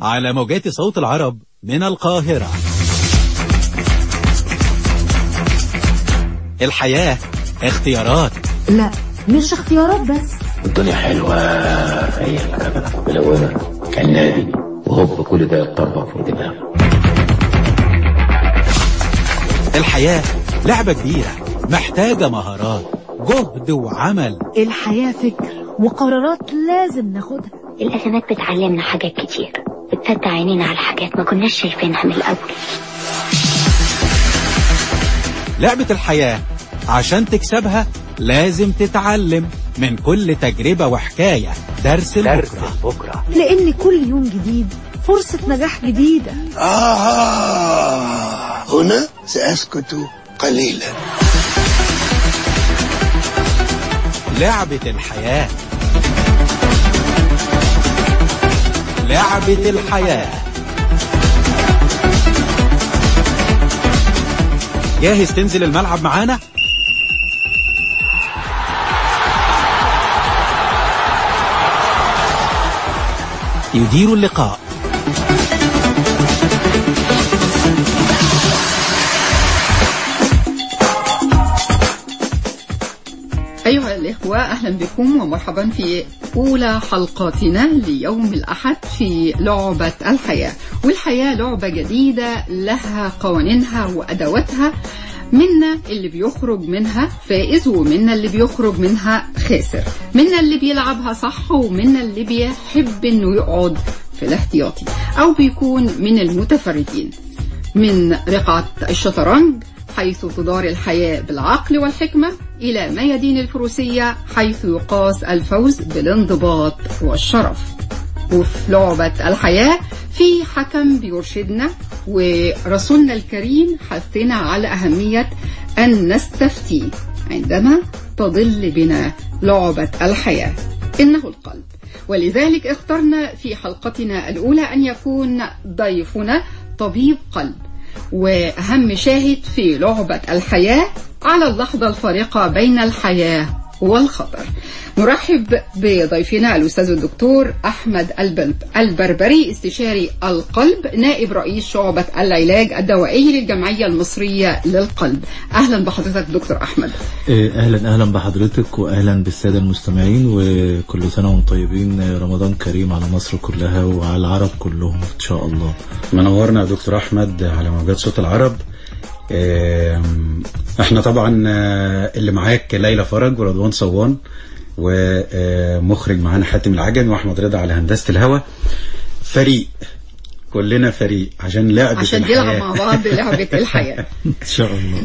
على موجات صوت العرب من القاهرة الحياة اختيارات لا مش اختيارات بس الدنيا حلوة هي كده ملونة كالنادي وهوب كل ده يتطبق في دماغه الحياة لعبة كبيرة محتاجة مهارات جهد وعمل الحياة فكر وقرارات لازم ناخدها الأزمات بتعلمنا حاجات كتير بتفتح عينينا على حاجات ما كناش شايفينها من الأول لعبة الحياة عشان تكسبها لازم تتعلم من كل تجربة وحكاية درس لبكرة بكرة لأن كل يوم جديد فرصة نجاح جديدة آه هنا سأسكت قليلا لعبة الحياة لعبة الحياة جاهز تنزل الملعب معانا؟ يدير اللقاء أيها الإخوة أهلا بكم ومرحبا في أولى حلقاتنا ليوم الأحد في لعبة الحياة والحياة لعبة جديدة لها قوانينها وأدواتها منا اللي بيخرج منها فائز ومنا اللي بيخرج منها خاسر منا اللي بيلعبها صح ومنا اللي بيحب انه يقعد في الاحتياطي او بيكون من المتفردين من رقعة الشطرنج حيث تدار الحياة بالعقل والحكمة إلى ميادين الفروسية حيث يقاس الفوز بالانضباط والشرف وفي لعبة الحياة في حكم بيرشدنا ورسولنا الكريم حثنا على أهمية أن نستفتي عندما تضل بنا لعبة الحياة إنه القلب ولذلك اخترنا في حلقتنا الأولى أن يكون ضيفنا طبيب قلب وأهم شاهد في لعبة الحياة على اللحظة الفارقة بين الحياة والخطر نرحب بضيفنا الأستاذ الدكتور أحمد البلب البربري استشاري القلب نائب رئيس شعبة العلاج الدوائي للجمعية المصرية للقلب أهلا بحضرتك دكتور أحمد اهلا اهلا بحضرتك واهلا بالساده المستمعين وكل سنه وانتم طيبين رمضان كريم على مصر كلها وعلى العرب كلهم ان شاء الله منورنا يا دكتور احمد على موجات صوت العرب آم، احنا طبعا آه، اللي معاك ليلى فرج ورضوان صوان ومخرج معانا حاتم العجمي واحمد رضا على هندسه الهوا فريق كلنا فريق عشان لعبه عشان الحياه نلعب مع بعض لعبة الحياة ان شاء الله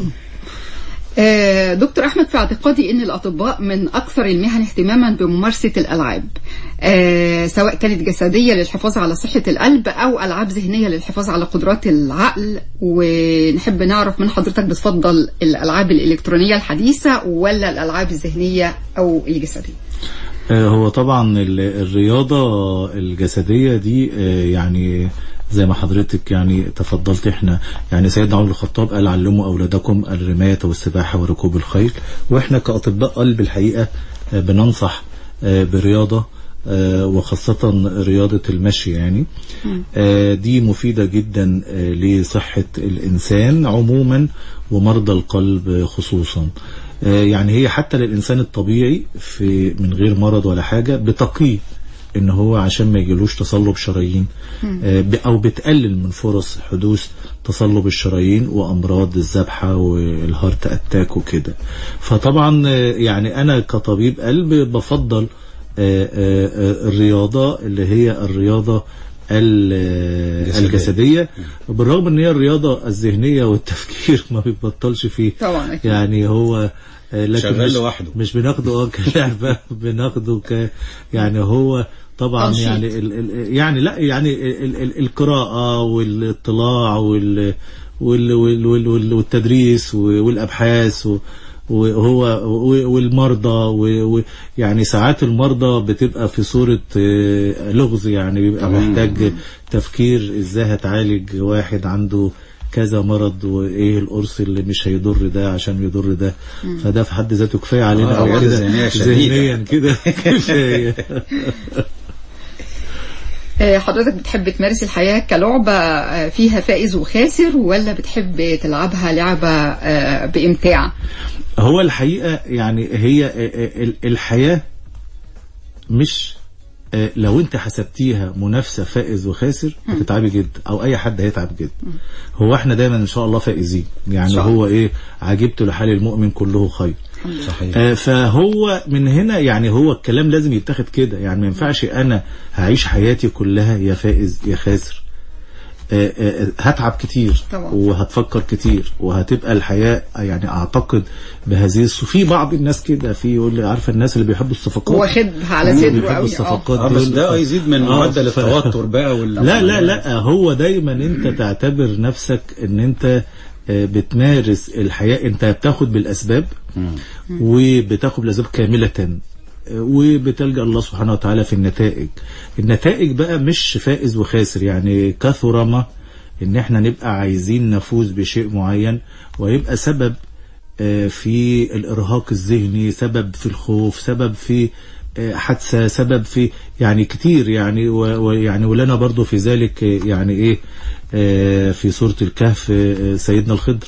آه، دكتور أحمد في اعتقادي أن الأطباء من أكثر المهن اهتماما بممارسة الألعاب آه، سواء كانت جسدية للحفاظ على صحة القلب أو ألعاب ذهنية للحفاظ على قدرات العقل ونحب نعرف من حضرتك بتفضل الألعاب الإلكترونية الحديثة ولا الألعاب الذهنية أو الجسدية آه، هو طبعا ال- الرياضة الجسدية دي آه، يعني زي ما حضرتك يعني تفضلت احنا يعني سيدنا عمر بن الخطاب قال علموا اولادكم الرماية والسباحة وركوب الخيل واحنا كاطباء قلب الحقيقة آه، بننصح آه، برياضة آه، وخاصة رياضة المشي يعني آه، دي مفيدة جدا آه، لصحة الإنسان عموما ومرضى القلب خصوصا آه، يعني هي حتى للإنسان الطبيعي في من غير مرض ولا حاجة بتقيه ان هو عشان ما يجيلوش تصلب شرايين آه، ب- او بتقلل من فرص حدوث تصلب الشرايين وامراض الذبحه والهارت اتاك وكده فطبعا آه، يعني انا كطبيب قلب بفضل آه، آه، آه، الرياضه اللي هي الرياضه ال- الجسدية. الجسديه بالرغم ان هي الرياضه الذهنيه والتفكير ما بيبطلش فيه طبعا أكيد. يعني هو آه، لكن شغال مش لوحده. مش بناخده اه كلعبه بناخده ك يعني هو طبعا تنشيط. يعني ال ال يعني لا يعني ال ال القراءه والاطلاع وال وال وال وال وال والتدريس والابحاث و وهو و- والمرضى ويعني ساعات المرضى بتبقى في صورة آه، لغز يعني بيبقى طبعاً. محتاج تفكير ازاي هتعالج واحد عنده كذا مرض وايه القرص اللي مش هيضر ده عشان يضر ده فده في حد ذاته كفايه علينا آه، او رياضة كده ذهنية شديدة. ذهنيا كده كفايه آه، حضرتك بتحب تمارس الحياة كلعبة آه، فيها فائز وخاسر ولا بتحب تلعبها لعبة آه، بإمتاع هو الحقيقة يعني هي ال- ال- الحياة مش آه، لو انت حسبتيها منافسة فائز وخاسر هتتعبي جدا او اي حد هيتعب جدا هو احنا دايما ان شاء الله فائزين يعني صح. هو ايه عجبت لحال المؤمن كله خير صحيح آه، فهو من هنا يعني هو الكلام لازم يتاخد كده يعني ما ينفعش انا هعيش حياتي كلها يا فائز يا خاسر آه، آه، هتعب كتير طبعا. وهتفكر كتير وهتبقى الحياة يعني اعتقد بهذه الص- في بعض الناس كده في يقول لي عارفه الناس اللي بيحبوا الصفقات واخدها على اللي صدره بيحبوا قوي الصفقات اه دول. بس ده يزيد من آه، معدل ف- التوتر بقى وال لا لا لا هو دايما انت تعتبر نفسك ان انت آه، بتمارس الحياة انت بتاخد بالاسباب وبتاخد بالاسباب كاملة آه، وبتلجأ الله سبحانه وتعالى في النتائج النتائج بقى مش فائز وخاسر يعني كثر ما ان احنا نبقى عايزين نفوز بشيء معين ويبقى سبب آه، في الارهاق الذهني سبب في الخوف سبب في آه، حادثه سبب في يعني كتير يعني و- ويعني ولنا برضو في ذلك آه، يعني ايه آه، في سوره الكهف آه، سيدنا الخضر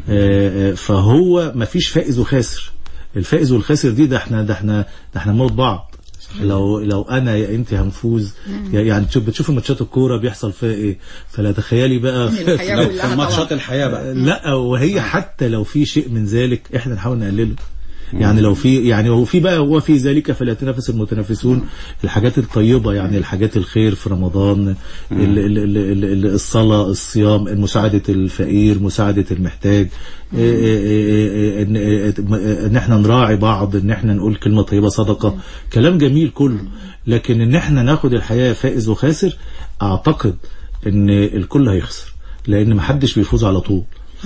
آه، آه، فهو ما فيش فائز وخاسر الفائز والخاسر دي ده احنا ده احنا ده احنا نموت بعض لو لو انا يا انت هنفوز يعني تشوف بتشوف ماتشات الكوره بيحصل فيها ايه فلا تخيلي بقى الحياة لو كلها في ماتشات طبعا. الحياه بقى لا وهي حتى لو في شيء من ذلك احنا نحاول نقلله يعني لو في يعني هو في بقى هو في ذلك فليتنافس المتنافسون الحاجات الطيبه يعني الحاجات الخير في رمضان ال- ال- ال- ال- ال- الصلاه الصيام مساعده الفقير مساعده المحتاج إيه- إيه- إيه- ان ان احنا نراعي بعض ان احنا نقول كلمه طيبه صدقه كلام جميل كله لكن ان احنا ناخد الحياه فائز وخاسر اعتقد ان الكل هيخسر لان محدش بيفوز على طول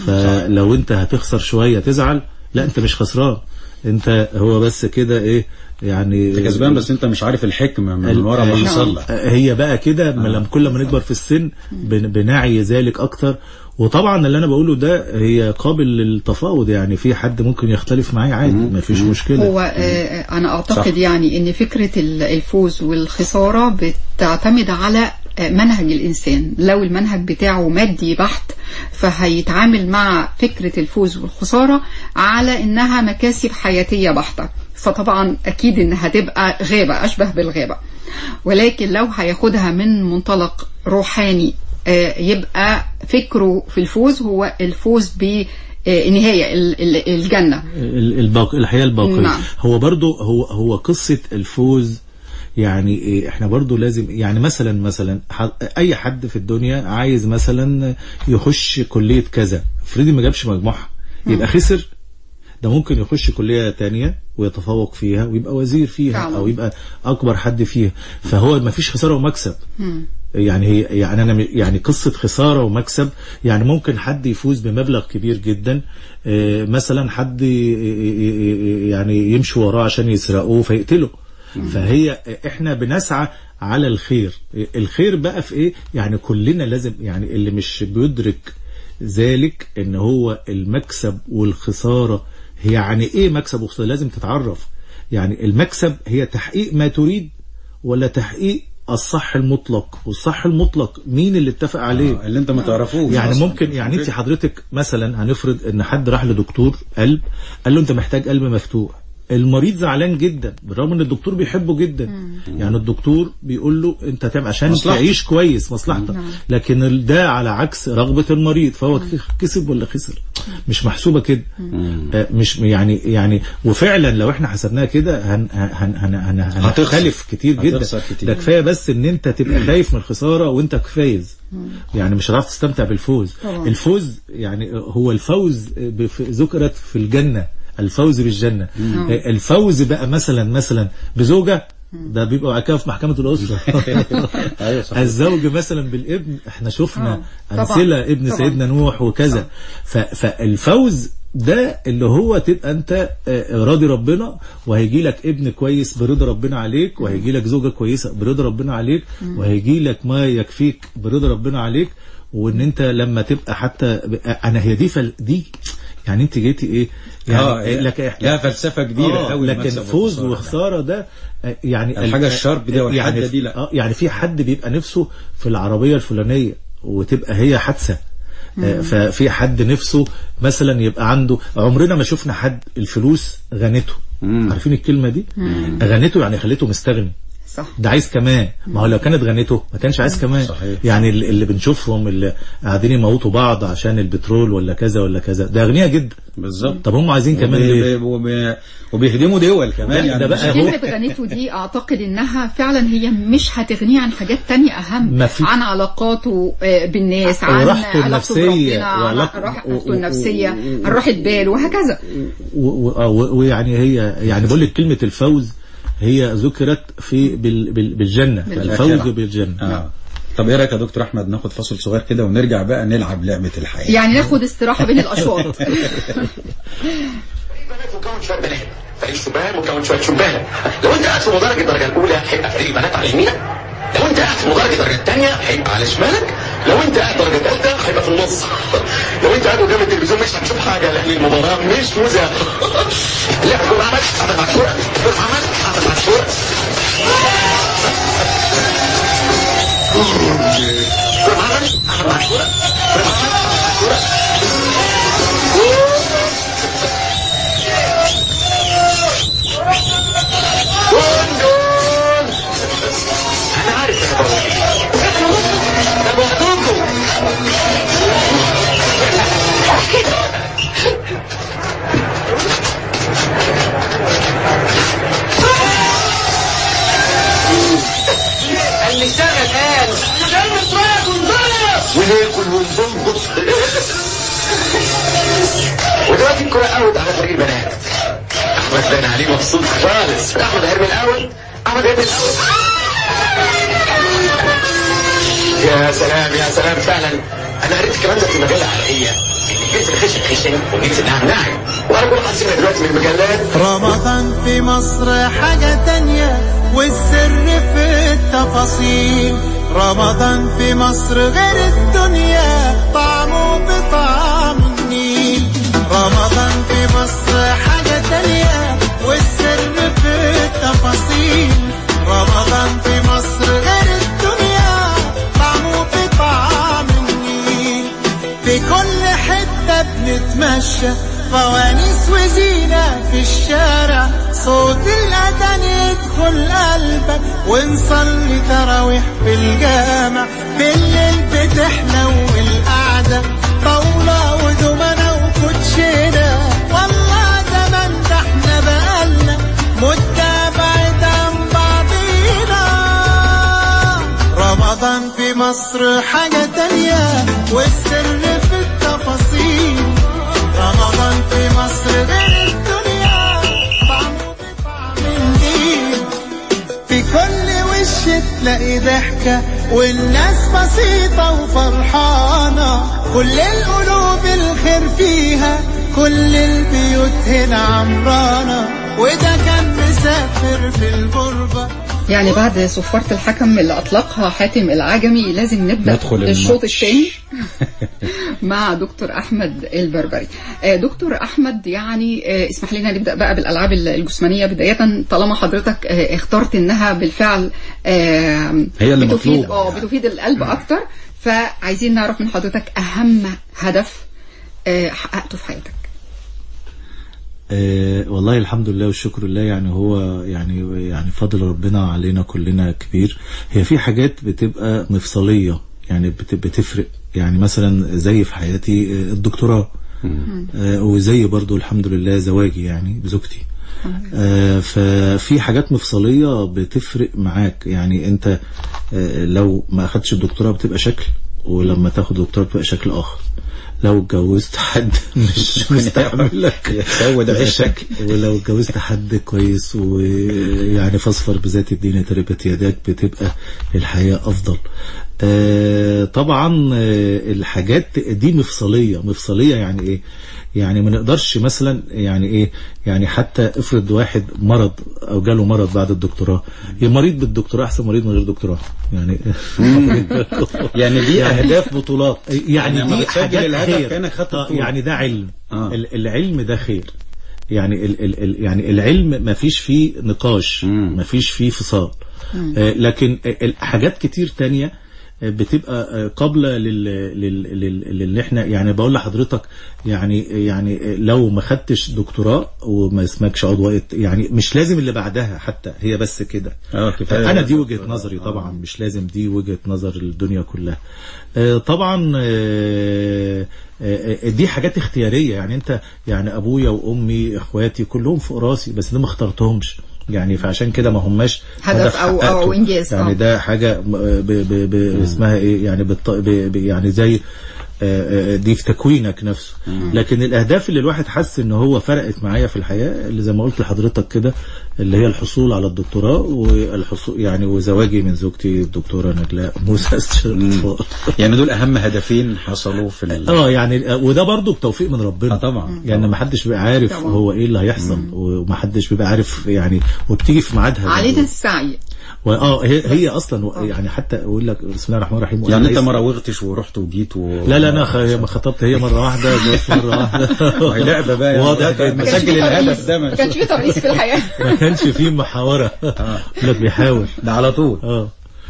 فلو انت هتخسر شويه تزعل لا انت مش خسران انت هو بس كده ايه يعني انت كسبان بس انت مش عارف الحكمه من ال- ورا ما آه، حصل لك هي بقى كده لما كل ما نكبر في السن بن- بنعي ذلك اكتر وطبعا اللي انا بقوله ده هي قابل للتفاوض يعني في حد ممكن يختلف معايا عادي ما فيش مشكله هو آه، أنا أعتقد صح. يعني أن فكرة ال- الفوز والخسارة بتعتمد على آه، منهج الإنسان لو المنهج بتاعه مادي بحت فهيتعامل مع فكرة الفوز والخسارة على إنها مكاسب حياتية بحتة فطبعا أكيد إنها هتبقى غابة أشبه بالغابة ولكن لو هياخدها من منطلق روحاني آه، يبقى فكره في الفوز هو الفوز بالنهاية الجنة ال- الباق... الحياه الباقيه نعم. هو برضو هو هو قصه الفوز يعني إيه، احنا برضو لازم يعني مثلا مثلا ح- اي حد في الدنيا عايز مثلا يخش كليه كذا افرضي ما جابش مجموعها يبقى خسر ده ممكن يخش كلية تانية ويتفوق فيها ويبقى وزير فيها فعلا. أو يبقى أكبر حد فيها فهو ما فيش خسارة ومكسب يعني هي يعني أنا م- يعني قصة خسارة ومكسب يعني ممكن حد يفوز بمبلغ كبير جدا آه، مثلا حد ي- ي- ي- يعني يمشي وراه عشان يسرقوه فيقتله فهي احنا بنسعى على الخير الخير بقى في ايه يعني كلنا لازم يعني اللي مش بيدرك ذلك ان هو المكسب والخسارة هي يعني ايه مكسب وخسارة لازم تتعرف يعني المكسب هي تحقيق ما تريد ولا تحقيق الصح المطلق والصح المطلق مين اللي اتفق عليه آه، اللي انت ما تعرفوش يعني أصلاً. ممكن يعني انت حضرتك مثلا هنفرض ان حد راح لدكتور قلب قال له انت محتاج قلب مفتوح المريض زعلان جدا بالرغم ان الدكتور بيحبه جدا يعني الدكتور بيقول له انت تعمل عشان مصلحتك. تعيش كويس مصلحتك لكن ال- ده على عكس رغبة المريض فهو كسب ولا خسر مش محسوبة كده آه، مش يعني يعني وفعلا لو احنا حسبناها كده هن هن هن هن هتخسر. هنختلف كتير جدا هتخسر كتير. ده كفايه بس ان انت تبقى خايف من الخساره وانت فايز يعني مش هتعرف تستمتع بالفوز طبعا. الفوز يعني هو الفوز بف- ذكرت في الجنه الفوز بالجنه الفوز بقى مثلا مثلا بزوجه ده بيبقى بعد كده في محكمه الاسره ايوه صح الزوج مثلا بالابن احنا شفنا آه، طبعا، امثله ابن طبعا. سيدنا نوح وكذا ف- فالفوز ده اللي هو تبقى انت آه، راضي ربنا وهيجي لك ابن كويس برضا ربنا عليك وهيجي لك زوجه كويسه برضا ربنا عليك وهيجي لك ما يكفيك برضا ربنا عليك وان انت لما تبقى حتى انا هي دي فل دي يعني انت جيتي ايه يعني اه إيه لك لها فلسفه كبيره آه قوي لكن فوز وخساره ده آه، يعني الحاجة ال- الشرب دي والحادة يعني دي لا. اه يعني في حد بيبقى نفسه في العربيه الفلانيه وتبقى هي حادثه آه، ففي حد نفسه مثلا يبقى عنده عمرنا ما شفنا حد الفلوس غنته عارفين الكلمه دي غنته يعني خليته مستغني صح ده عايز كمان ما هو لو كانت غنته ما كانش عايز كمان صحيح. يعني اللي اللي بنشوفهم اللي قاعدين يموتوا بعض عشان البترول ولا كذا ولا كذا ده اغنياء جدا بالظبط طب هم عايزين كمان وبي- ليه وبي- وبيهدموا دول كمان ده- يعني ده بقى مش- هو- كلمة غنيته دي أعتقد إنها فعلا هي مش هتغنيه عن حاجات تانية أهم ما في- عن علاقاته آه، بالناس عن وراحته علاقته النفسية، بربنا عن وعلاق- راحته و- و- النفسية و- عن راحة بال وهكذا و- و- آه، و- ويعني هي يعني بقول لك كلمه الفوز هي ذكرت في بال بال بالجنه الفوز بالآخرة. بالجنه اه طب ايه رايك يا دكتور احمد ناخد فاصل صغير كده ونرجع بقى نلعب لعبه الحياه يعني ناخد استراحة بين الأشواط مكون شويه بنات فريق شبان مكون شويه شبان لو انت قاعد في مدرج الدرجه الاولى هيبقى فريق البنات على يمينك لو انت قاعد في مدرج الدرجه الثانيه هيبقى على شمالك لو انت قاعد درجه ثالثه هيبقى في النص لو انت قاعد قدام التلفزيون مش هتشوف حاجه لان المباراه مش مذاعه اللعبه كل عمل احمد معشوره كل عمل احمد معشوره كل عمل احمد معشوره كل عمل احمد معشوره جول جول انا عارف انا بقول ايه انا بوعدكم النساء الان نلبس شويه كنزيه وناكل ونظبط ودلوقتي الكرة اوت على فريق البنات احمد بان عليه مبسوط خالص احمد هيرمي الاول احمد هيرمي الاول يا سلام يا سلام فعلا انا قريت الكلام ده في مجله عربيه ان الجنس الخشن خشن والجنس الناعم ناعم وانا بقول حاسين دلوقتي من المجلات رمضان في مصر حاجة تانية والسر في التفاصيل رمضان في مصر غير الدنيا طعمه بطعم النيل رمضان في مصر حاجة تانية والسر في التفاصيل رمضان في مصر غير الدنيا طعمه بطعم النيل في كل حتة بنتمشى فوانيس وزينة في الشارع صوت الأذان يدخل قلبك ونصلي تراويح في الجامع بالليل بتحلو القعدة طاولة ودومنة وكوتشينة والله زمان ده احنا بقالنا مدة بعيد عن بعضينا رمضان في مصر حاجة تانية والسر في التفاصيل رمضان في مصر غير الدنيا طعمه بطعم النيل في كل وش تلاقي ضحكة والناس بسيطة وفرحانة كل القلوب الخير فيها كل البيوت هنا عمرانة وده كان مسافر في الغربة يعني بعد صفارة الحكم اللي أطلقها حاتم العجمي لازم نبدأ ندخل الشوط الماتش. الثاني مع دكتور أحمد البربري آه، دكتور أحمد يعني آه، اسمح لنا نبدأ بقى بالألعاب الجسمانية بداية طالما حضرتك آه، اخترت إنها بالفعل آه، هي اللي بتفيد مطلوبة اه يعني. بتفيد القلب أكتر فعايزين نعرف من حضرتك أهم هدف آه، حققته في حياتك آه والله الحمد لله والشكر لله يعني هو يعني يعني فضل ربنا علينا كلنا كبير هي في حاجات بتبقى مفصلية يعني بت- بتفرق يعني مثلا زي في حياتي آه، الدكتوراه آه وزي برضو الحمد لله زواجي يعني بزوجتي آه ففي حاجات مفصلية بتفرق معاك يعني انت آه لو ما اخدتش الدكتوراه بتبقى شكل ولما تاخد دكتوراه بتبقى شكل اخر لو اتجوزت حد مش مستحملك يسود الشكل ولو اتجوزت حد كويس ويعني فاصفر بذات الدين تربت يداك بتبقى الحياة أفضل آه طبعا آه الحاجات دي مفصلية مفصلية يعني إيه يعني ما نقدرش مثلا يعني ايه يعني حتى افرض واحد مرض او جاله مرض بعد الدكتوراه يا مريض بالدكتوراه احسن مريض من غير دكتوراه يعني يعني دي اهداف بطولات يعني لما دي بتسجل حاجات الهدف خير كانك خدت آه، بطولة. يعني ده علم آه. ال- العلم ده خير يعني ال ال ال يعني العلم ما فيش فيه نقاش مم. ما فيش فيه فصال آه، لكن ال- حاجات كتير تانية آه، بتبقى آه، قابلة لل لل لل لل احنا يعني بقول لحضرتك يعني يعني آه، لو ما خدتش دكتوراه وما اسمكش عضو يعني مش لازم اللي بعدها حتى هي بس كده اه كفايه انا دي وجهة نظري طبعا مش لازم دي وجهة نظر الدنيا كلها آه، طبعا آه، آه، دي حاجات اختيارية يعني انت يعني ابويا وامي اخواتي كلهم فوق راسي بس ده ما اخترتهمش يعني فعشان كده ما هماش هدف أو- أو حققته. إنجاز، يعني آه. ده حاجة ب ب ب اسمها ايه يعني بالط... ب ب يعني زي آه، آه، دي في تكوينك نفسه لكن الاهداف اللي الواحد حس ان هو فرقت معايا في الحياه اللي زي ما قلت لحضرتك كده اللي هي الحصول على الدكتوراه والحصول يعني وزواجي من زوجتي الدكتوره نجلاء موسى استشارة اطفال يعني دول اهم هدفين حصلوا في ال... اه يعني آه، وده برضو بتوفيق من ربنا آه طبعا. يعني ما حدش بيبقى عارف طبعا. هو ايه اللي هيحصل وما حدش بيبقى عارف يعني وبتيجي في ميعادها علينا السعي اه هي, هي اصلا و- يعني حتى اقول لك بسم الله الرحمن الرحيم يعني انت وليس- ما راوغتش ورحت وجيت و... لا لا انا خ- ما خطبت هي مره واحده جوزت مره واحده هي لعبه بقى يعني. واضح لا، جدا. ما كانش سجل في ترقيص. الهدف ده ما ما كانش في ترقيص في الحياة ما كانش فيه محاوره يقول لك بيحاول ده على طول اه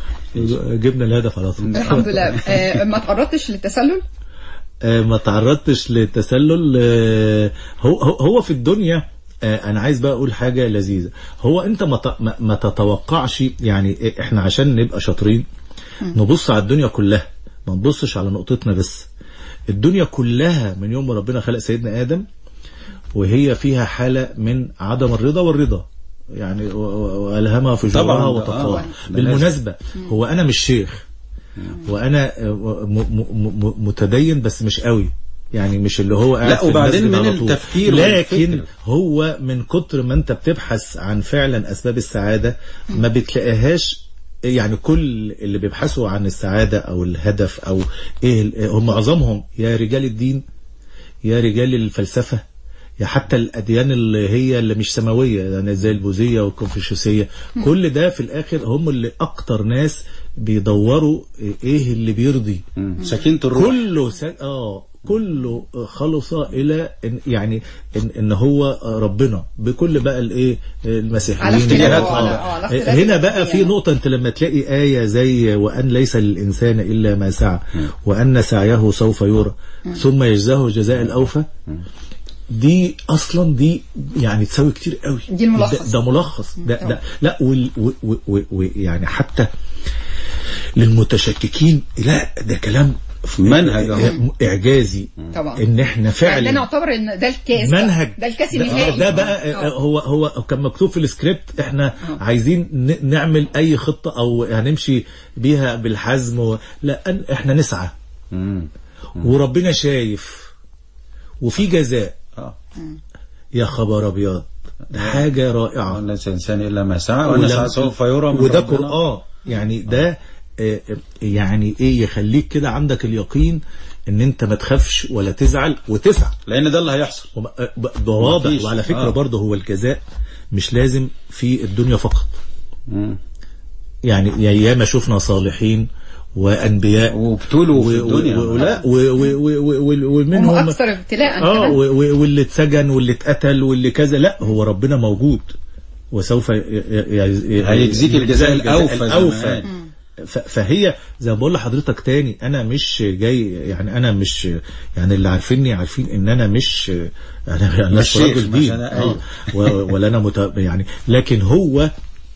جبنا الهدف على طول الحمد لله آه، ما تعرضتش للتسلل آه، ما تعرضتش للتسلل آه، هو هو هو في الدنيا آه، انا عايز بقى اقول حاجه لذيذه هو انت ما ت- ما- ما تتوقعش يعني احنا عشان نبقى شاطرين نبص على الدنيا كلها ما نبصش على نقطتنا بس الدنيا كلها من يوم ما ربنا خلق سيدنا ادم وهي فيها حاله من عدم الرضا والرضا يعني و- و- والهمها فجورها طبعاً، وتقواها آه، ده بالمناسبه هو انا مش شيخ وانا م- م- م- متدين بس مش قوي يعني مش اللي هو قاعد لا، في وبعدين المسجد من على طول. التفكير لكن والفكر. هو من كتر ما انت بتبحث عن فعلا اسباب السعاده ما بتلاقيهاش يعني كل اللي بيبحثوا عن السعاده او الهدف او ايه ال- هم معظمهم يا رجال الدين يا رجال الفلسفه يا حتى الاديان اللي هي اللي مش سماويه يعني زي البوذيه والكونفوشيوسيه كل ده في الاخر هم اللي اكتر ناس بيدوروا ايه اللي بيرضي مم. سكينة الروح كله س... اه كله خلص الى إن يعني ان, إن هو ربنا بكل بقى الايه على المسيحيين اختلاف آه. آه، على اختلاف هنا بقى في الدين. نقطه انت لما تلاقي ايه زي وان ليس للانسان الا ما سعى وان سعيه سوف يرى ثم يجزاه جزاء الاوفى دي اصلا دي يعني تساوي كتير قوي دي الملخص. ده, ده ملخص ده, ده لا وال و و و و يعني حتى للمتشككين لا ده كلام منهج أهو. اعجازي طبعا ان احنا يعني ده فعلا نعتبر ان ده الكاس بقى. منهج ده الكاس ده- النهائي ده بقى آه. هو هو كان مكتوب في السكريبت احنا آه. عايزين ن- نعمل اي خطه او هنمشي بيها بالحزم و... لا أن- احنا نسعى مم. وربنا شايف وفي جزاء اه يا خبر ابيض ده حاجه رائعه ليس الانسان الا ما سعى وان ولم- سعى سوف يرى من وده ربنا. قرآن يعني ده آه، آه، يعني ايه يخليك كده عندك اليقين ان انت ما تخافش ولا تزعل وتسعى لان ده اللي هيحصل وما- آه، ب- ده واضح مفيش. وعلى فكرة آه. برضه هو الجزاء مش لازم في الدنيا فقط مم. يعني يا ياما شفنا صالحين وانبياء وابتلوا في و- و- الدنيا و- ولا و- و- و- و- و- هم ومنهم اكثر ابتلاء اه كمان. و- و- واللي اتسجن واللي اتقتل واللي كذا لا هو ربنا موجود وسوف ي- ي- ي- هيجزيك الجزاء الأوفى زي ما الأوفى قال. ف- فهي زي ما بقول لحضرتك تاني انا مش جاي يعني انا مش يعني اللي عارفيني عارفين ان انا مش انا يعني مش مش شيخ، راجل مش دين أنا- آه. و- ولا انا مت... يعني لكن هو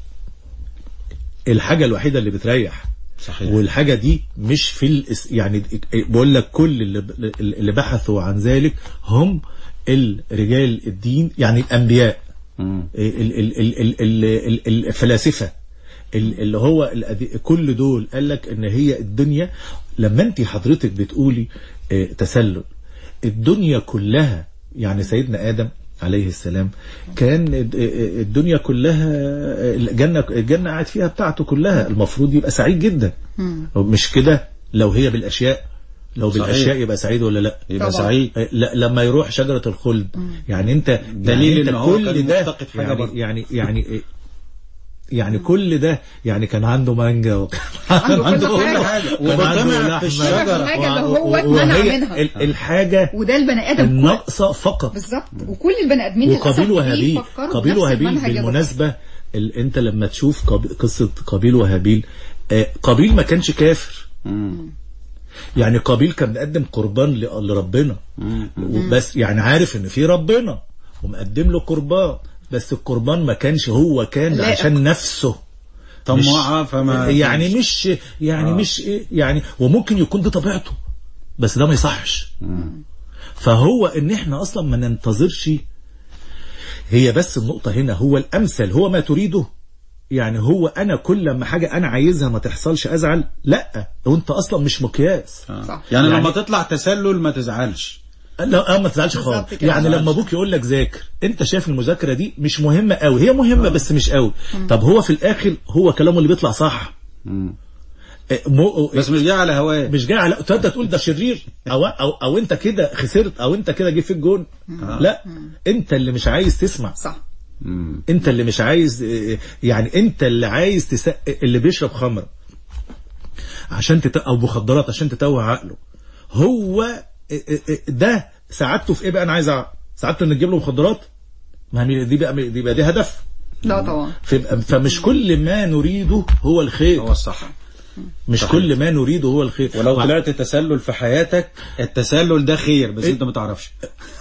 الحاجه الوحيده اللي بتريح صحيح والحاجه دي مش في الاس... يعني بقول لك كل اللي, اللي بحثوا عن ذلك هم الرجال الدين يعني الانبياء مم. ال- ال- ال- ال- ال- ال- الفلاسفه ال- اللي هو الأدي- كل دول قال لك ان هي الدنيا لما انت حضرتك بتقولي آه، تسلل الدنيا كلها يعني سيدنا ادم عليه السلام كان الد- آه، الدنيا كلها آه، الجنه الجنه قاعد فيها بتاعته كلها المفروض يبقى سعيد جدا مم. مش كده لو هي بالاشياء لو صحيح. بالاشياء يبقى سعيد ولا لا يبقى طبعا. سعيد آه، لا لما يروح شجره الخلد يعني انت دليل يعني انت إن هو كل كان ده مفتقد حاجة يعني برضه. يعني يعني يعني كل ده يعني كان عنده مانجا وكان عنده كل كل حاجة. كان وبطمع عنده في لحمة. الشجرة. حاجة اللي و- هو و- اتمنع وهي منها. ال- الحاجة وده البني ادم كل- الناقصة فقط بالظبط وكل البني ادمين وقابيل للأسف وهابيل بيفكروا قابيل بنفس وهابيل المنهج يا بالمناسبة ال... انت لما تشوف قاب... قصة قابيل وهابيل آه، قابيل ما كانش كافر يعني قابيل كان مقدم قربان ل... لربنا بس يعني عارف ان في ربنا ومقدم له قربان بس القربان ما كانش هو كان لائق. عشان نفسه طماعة مش- فما يعني مش يعني مش إيه يعني وممكن يكون دي طبيعته بس ده ما يصحش فهو ان احنا اصلا ما ننتظرش هي بس النقطة هنا هو الامثل هو ما تريده يعني هو انا كل ما حاجة انا عايزها ما تحصلش ازعل لا وانت اصلا مش مقياس صح. يعني, يعني- لما تطلع تسلل ما تزعلش لا اه ما تزعلش بالظبط خالص كده. يعني لما ابوك يقول لك ذاكر انت شايف المذاكره دي مش مهمه قوي هي مهمه بس مش قوي طب هو في الاخر هو كلامه اللي بيطلع صح إيه، مو بس مش جاي على هواه مش جاي على انت تقول ده شرير او او او انت كده خسرت او انت كده جه فيك جون لا انت اللي مش عايز تسمع صح انت اللي مش عايز يعني انت اللي عايز تس... اللي بيشرب خمر عشان تت... او مخدرات عشان تتوه عقله هو ده سعادته في ايه بقى انا عايز اعرف سعادته ان تجيب له مخدرات ما هي دي بقى دي بقى دي هدف لا طبعا فيبقى- فمش كل ما نريده هو الخير هو الصح مش كل ما نريده هو الخير ولو وع- طلعت تسلل في حياتك التسلل ده خير بس انت ما تعرفش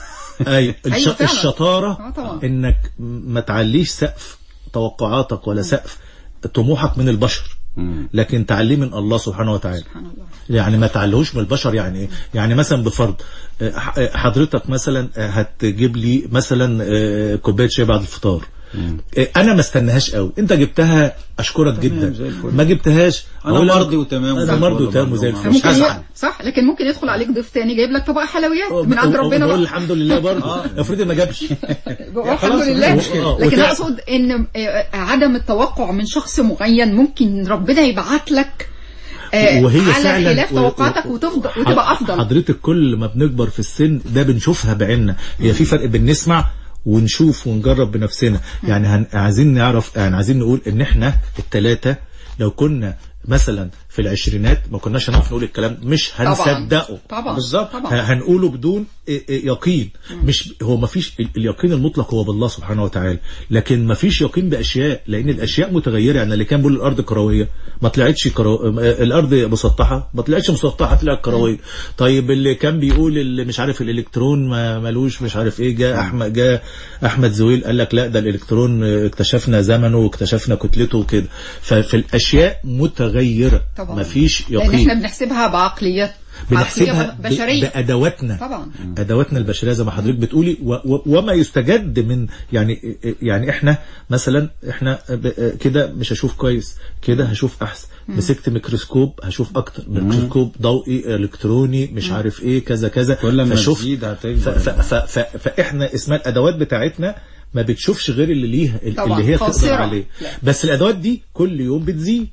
ايوه الش... أيوة فعلا. الشطاره آه طبعا. انك ما تعليش سقف توقعاتك ولا سقف طموحك من البشر لكن تعليه من الله سبحانه وتعالى سبحان الله يعني ما تعلهوش من البشر يعني ايه يعني مثلا بفرض آه، ح- آه، حضرتك مثلا آه، هتجيب لي مثلا آه، كوبايه شاي بعد الفطار آه، انا ما استناهاش قوي انت جبتها اشكرك جدا زي الفل. ما جبتهاش أنا أقول لك- مرضي وتمام انا وزي مرضي الفل وتمام برضه، وزي ما- الفل مش ممكن هزعل. ي... صح لكن ممكن يدخل عليك ضيف تاني جايب لك طبق حلويات من عند و- و- ربنا ونقول بقى الحمد لله برضه افرض ما جابش الحمد خلاص، لله مش مشكلة. لكن وتع- اقصد ان آه، عدم التوقع من شخص معين ممكن ربنا يبعت لك آه، وهي على فعلا خلاف و- توقعاتك و- وتفضل وتبقى افضل حضرتك كل ما بنكبر في السن ده بنشوفها بعيننا هي في فرق بين نسمع ونشوف ونجرب بنفسنا يعني هن... عايزين نعرف يعني عايزين نقول ان احنا الثلاثه لو كنا مثلا في العشرينات ما كناش هنعرف نقول الكلام مش طبعا هنصدقه طبعا بالظبط. طبعا ه- هنقوله بدون إيه إيه يقين مش هو ما فيش ال- اليقين المطلق هو بالله سبحانه وتعالى لكن ما فيش يقين باشياء لان الاشياء متغيره يعني اللي كان بيقول الارض كرويه ما طلعتش كرو... آه، الارض مسطحه ما طلعتش مسطحه طلعت كرويه طيب اللي كان بيقول اللي مش عارف الالكترون ما ملوش مش عارف ايه جاء احمد جاء احمد زويل قال لك لا ده الالكترون آه، اكتشفنا زمنه واكتشفنا كتلته وكده ففي الاشياء متغيره طبعا. ما فيش لان يقين احنا بنحسبها بعقليات بنحسبها عقلية ب- بشريه بادواتنا طبعا ادواتنا البشريه زي ما حضرتك بتقولي و و وما يستجد من يعني يعني احنا مثلا احنا ب- كده مش هشوف كويس كده هشوف احسن مسكت ميكروسكوب هشوف اكتر ميكروسكوب ضوئي الكتروني مش عارف ايه كذا كذا كل ما فشوف- تزيد ف هتكبر ف ف ف فاحنا اسمها الادوات بتاعتنا ما بتشوفش غير اللي ليها طبعا، اللي هي تقدر قاصرة. عليه لا. بس الادوات دي كل يوم بتزيد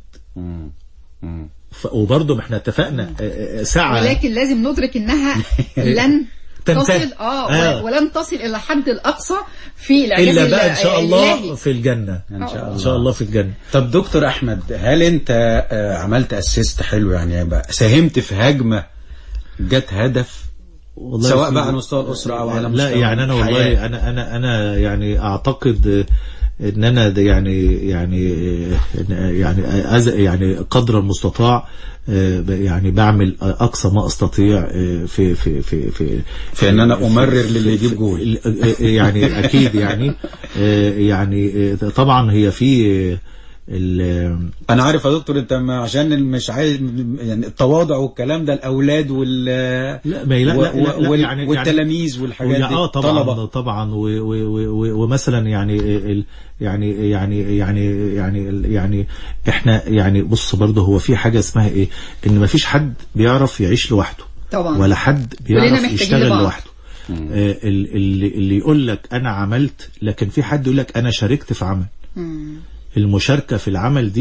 ف- وبرضه ما احنا اتفقنا آه، آه، ساعه ولكن لازم ندرك انها لن تنتهي. تصل اه, آه. ولن تصل الى الحد الاقصى في العلاج الا بقى ان شاء الله الإلهي. في الجنه ان شاء الله ان شاء الله في الجنه طب دكتور احمد هل انت آه، عملت اسيست حلو يعني بقى ساهمت في هجمه جت هدف والله سواء في- بقى على مستوى الاسره او على لا مستوى يعني انا الحياة. والله انا انا انا يعني اعتقد آه، ان انا ده يعني يعني آه، يعني أز يعني قدر المستطاع آه، ب- يعني بعمل اقصى ما استطيع آه، في في في في في ان انا امرر للي يجيب جول يعني اكيد يعني آه، يعني آه، طبعا هي في آه، ال- انا عارف يا دكتور انت ما عشان ال- مش عايز يعني التواضع والكلام ده الاولاد وال لا ما لا لا, لا, لا وال- يعني والتلاميذ والحاجات يعني دي اه طبعا طلبة. طبعا و و و و ومثلا يعني ال يعني يعني يعني يعني يعني احنا يعني بص برضه هو في حاجه اسمها ايه ان ما فيش حد بيعرف يعيش لوحده طبعا ولا حد كلنا بيعرف محتاجين يشتغل لبعض. لوحده آه ال- اللي اللي يقول لك انا عملت لكن في حد يقول لك انا شاركت في عمل مم. المشاركة في العمل دي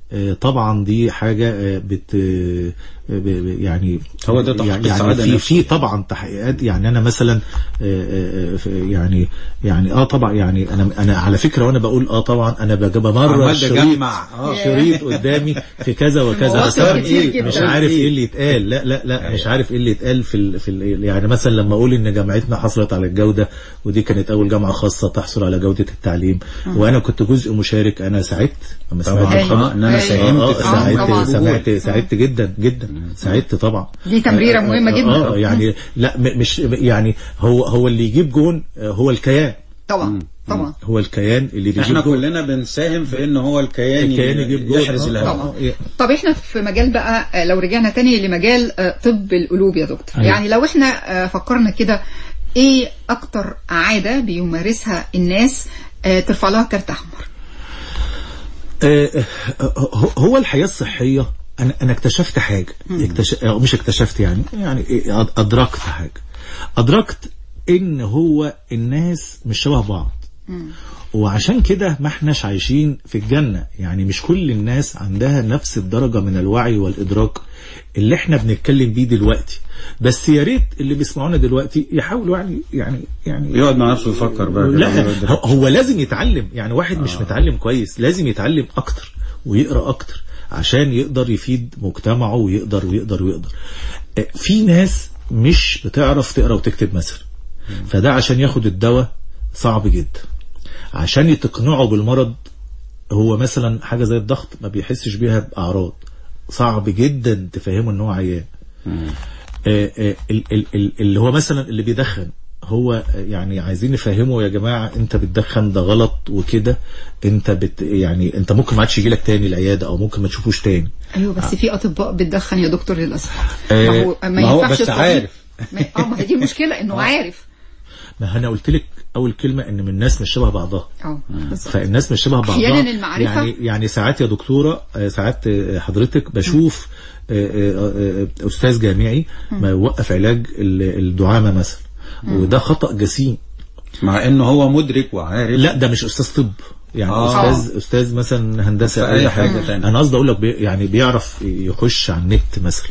آه، طبعا دي حاجة آه، بت آه، ب- ب- يعني هو ده تحقيق يعني, يعني السعادة في نفسه. في طبعا تحقيقات يعني انا مثلا آه، آه، آه، يعني يعني اه طبعا يعني انا انا على فكره وانا بقول اه طبعا انا بجيب مره عمال الشريط بجمع. آه. شريط قدامي في كذا وكذا مواقف بس أنا كتير إيه جدا. مش عارف ايه اللي يتقال لا لا لا مش عارف ايه اللي يتقال في ال في ال يعني مثلا لما اقول ان جامعتنا حصلت على الجوده ودي كانت اول جامعه خاصه تحصل على جوده التعليم وانا كنت جزء مشارك انا سعدت لما سمعت طبعا الخبر. آه، ان انا أيوة. ساهمت اه في آه، طبعاً. سعدت سمعت سعدت جدا جدا سعدت طبعا دي تمريرة مهمة جدا. اه يعني لا م- مش يعني هو هو اللي يجيب جون آه، هو الكيان طبعا طبعا هو الكيان اللي بيجيب احنا جون كلنا بنساهم في ان هو الكيان الكيان يجيب جون يحرز آه، الهدف آه، آه. طب احنا في مجال بقى آه، لو رجعنا تاني لمجال آه، طب القلوب يا دكتور أيوة. يعني لو احنا آه، فكرنا كده ايه اكتر عادة بيمارسها الناس آه، ترفع لها كارت احمر آه، آه، هو الحياة الصحية أنا أنا اكتشفت حاجة اكتشف أو مش اكتشفت يعني يعني إيه، أدركت حاجة أدركت إن هو الناس مش شبه بعض وعشان كده ما احناش عايشين في الجنة يعني مش كل الناس عندها نفس الدرجة من الوعي والإدراك اللي احنا بنتكلم بيه دلوقتي بس يا ريت اللي بيسمعونا دلوقتي يحاولوا يعني يعني يعني يقعد مع نفسه يفكر بقى كده لا ويقدر. هو- هو لازم يتعلم يعني واحد مش متعلم كويس لازم يتعلم اكتر ويقرا اكتر عشان يقدر يفيد مجتمعه ويقدر ويقدر ويقدر آه، في ناس مش بتعرف تقرا وتكتب مثلا فده عشان ياخد الدواء صعب جدا عشان تقنعه بالمرض هو مثلا حاجه زي الضغط ما بيحسش بيها باعراض صعب جدا تفهمه ان هو عيان آه، آه، ال- ال- ال- اللي هو مثلا اللي بيدخن هو آه، يعني عايزين نفهمه يا جماعه انت بتدخن ده غلط وكده انت بت يعني انت ممكن ما عادش يجي لك تاني العياده او ممكن ما تشوفوش تاني ايوه بس في اطباء بتدخن يا دكتور للاسف آه، ما هو ما ما هو ينفعش بس الطبيب- عارف. ما- اه ما هي دي المشكله انه عارف ما انا قلت لك اول كلمه ان من الناس مش شبه بعضها اه بالظبط. فالناس مش شبه بعضها أحياناً المعرفة- يعني يعني ساعات يا دكتوره آه، ساعات آه، حضرتك بشوف آه، آه، آه، استاذ جامعي ما يوقف علاج ال- الدعامه مثلا وده خطا جسيم مع انه هو مدرك وعارف لا ده مش استاذ طب يعني آه. استاذ استاذ مثلا هندسه في أو أي أي حاجة حاجه تانية. انا قصدي اقول لك بي يعني بيعرف يخش على النت مثلا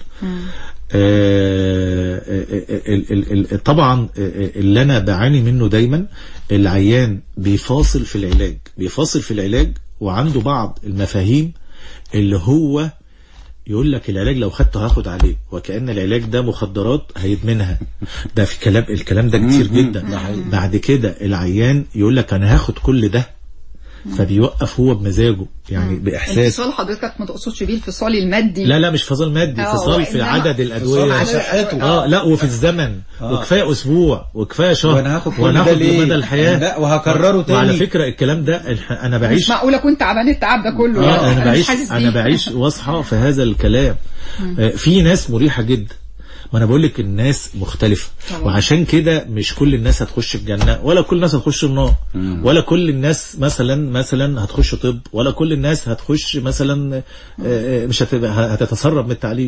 آه، ال- ال- ال- طبعا اللي انا بعاني منه دايما العيان بيفاصل في العلاج بيفاصل في العلاج وعنده بعض المفاهيم اللي هو يقول لك العلاج لو خدته هاخد عليه وكأن العلاج ده مخدرات هيدمنها ده في كلام الكلام ده كتير جدا بعد كده العيان يقول لك انا هاخد كل ده فبيوقف هو بمزاجه يعني باحساس الفصال حضرتك ما تقصدش بيه الفصال المادي لا لا مش فصل مادي آه، فصال في وإنما- عدد الادويه على صحته. اه لا وفي الزمن وكفايه اسبوع وكفايه شهر وانا هاخد كل ده وناخد ليه؟ مدى الحياه لا وهكرره تاني وعلى فكره الكلام ده الح- انا مش بعيش معقوله كنت تعبان التعب ده كله اه يعني. انا مش بعيش حاسس انا بيه. بعيش واصحى في هذا الكلام آه، في ناس مريحه جدا ما انا بقول لك الناس مختلفه طبعا. وعشان كده مش كل الناس هتخش الجنه ولا كل الناس هتخش النار ولا كل الناس مثلا مثلا هتخش طب ولا كل الناس هتخش مثلا آه، آه، مش هتبقى هتتسرب من التعليم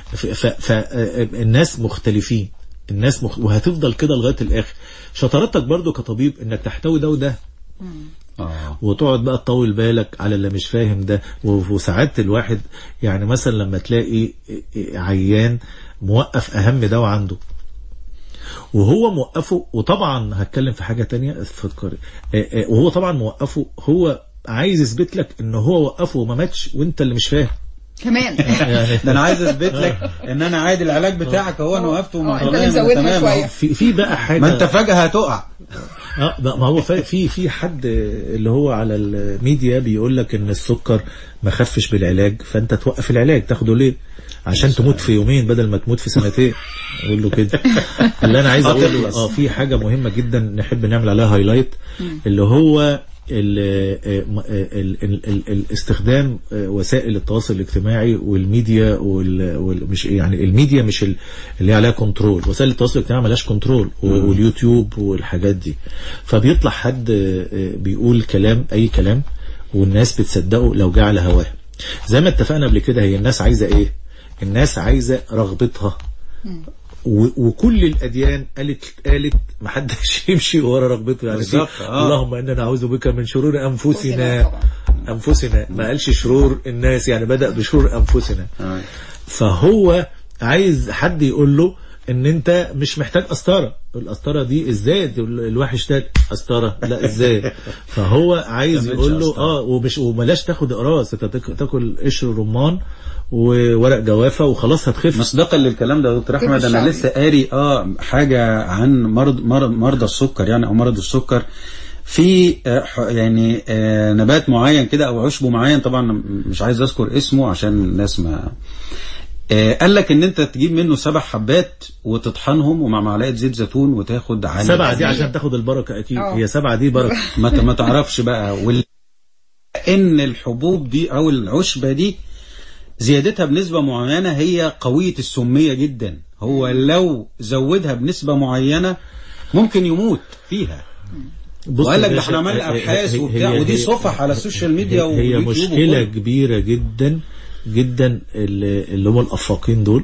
فالناس مختلفين الناس مخ... وهتفضل كده لغايه الاخر شطارتك برضو كطبيب انك تحتوي ده وده آه. وتقعد بقى تطول بالك على اللي مش فاهم ده و- وساعات الواحد يعني مثلا لما تلاقي عيان موقف اهم دواء عنده وهو موقفه وطبعا هتكلم في حاجة تانية تفكري وهو طبعا موقفه هو عايز يثبت لك ان هو وقفه وما ماتش وانت اللي مش فاهم كمان يعني ده انا عايز اثبت لك ان انا عادي العلاج بتاعك اهو انا وقفته آه، وما أنت اللي تمام مزودها تمام شوية. أهو. في في بقى حاجة ما انت فجأة هتقع اه ما ما هو في في في حد اللي هو على الميديا بيقول لك ان السكر ما خفش بالعلاج فانت توقف العلاج تاخده ليه عشان تموت في يومين بدل ما تموت في سنتين اقول له كده اللي انا عايز اقوله هتخلص. اه في حاجه مهمه جدا نحب نعمل عليها هايلايت اللي هو ال ال ال ال الاستخدام وسائل التواصل الاجتماعي والميديا وال وال- مش يعني الميديا مش ال- اللي عليها كنترول وسائل التواصل الاجتماعي ملهاش كنترول واليوتيوب والحاجات دي فبيطلع حد بيقول كلام اي كلام والناس بتصدقه لو جه على هواه زي ما اتفقنا قبل كده هي الناس عايزه ايه الناس عايزه رغبتها و- وكل الاديان قالت قالت ما حدش يمشي ورا رغبته يعني في بالظبط، آه. اللهم اننا نعوذ بك من شرور انفسنا طبعا. انفسنا ما قالش شرور الناس يعني بدا بشرور انفسنا آه. فهو عايز حد يقول له ان انت مش محتاج قسطره القسطره دي ازاي تقول له الوحش ده قسطره لا ازاي فهو عايز تعملش يقول له قسطرة. اه ومش وبلاش تاخد اقراص انت تاك- تاكل قشر رمان وورق جوافه وخلاص هتخف مصداقا للكلام ده يا دكتور احمد انا الشعبي. لسه قاري اه حاجه عن مرض مرض مرضى السكر يعني او مرض السكر في آه، ح- يعني آه، نبات معين كده او عشب معين طبعا مش عايز اذكر اسمه عشان الناس ما آه، قال لك ان انت تجيب منه سبع حبات وتطحنهم ومع معلقه زيت زيتون وتاخد على سبعه دي عشان تاخد البركه اكيد آه. هي سبعه دي بركه ما ت- ما تعرفش بقى وال... ان الحبوب دي او العشبه دي زيادتها بنسبه معينه هي قويه السميه جدا هو لو زودها بنسبه معينه ممكن يموت فيها بص وقال يا لك ده باشا، احنا عملنا هي- ابحاث هي- وبتاع هي- ودي هي- صفح على السوشيال ميديا هي, هي واليوتيوب مشكلة وكله. كبيرة جدا جدا اللي اللي هم الافاقين دول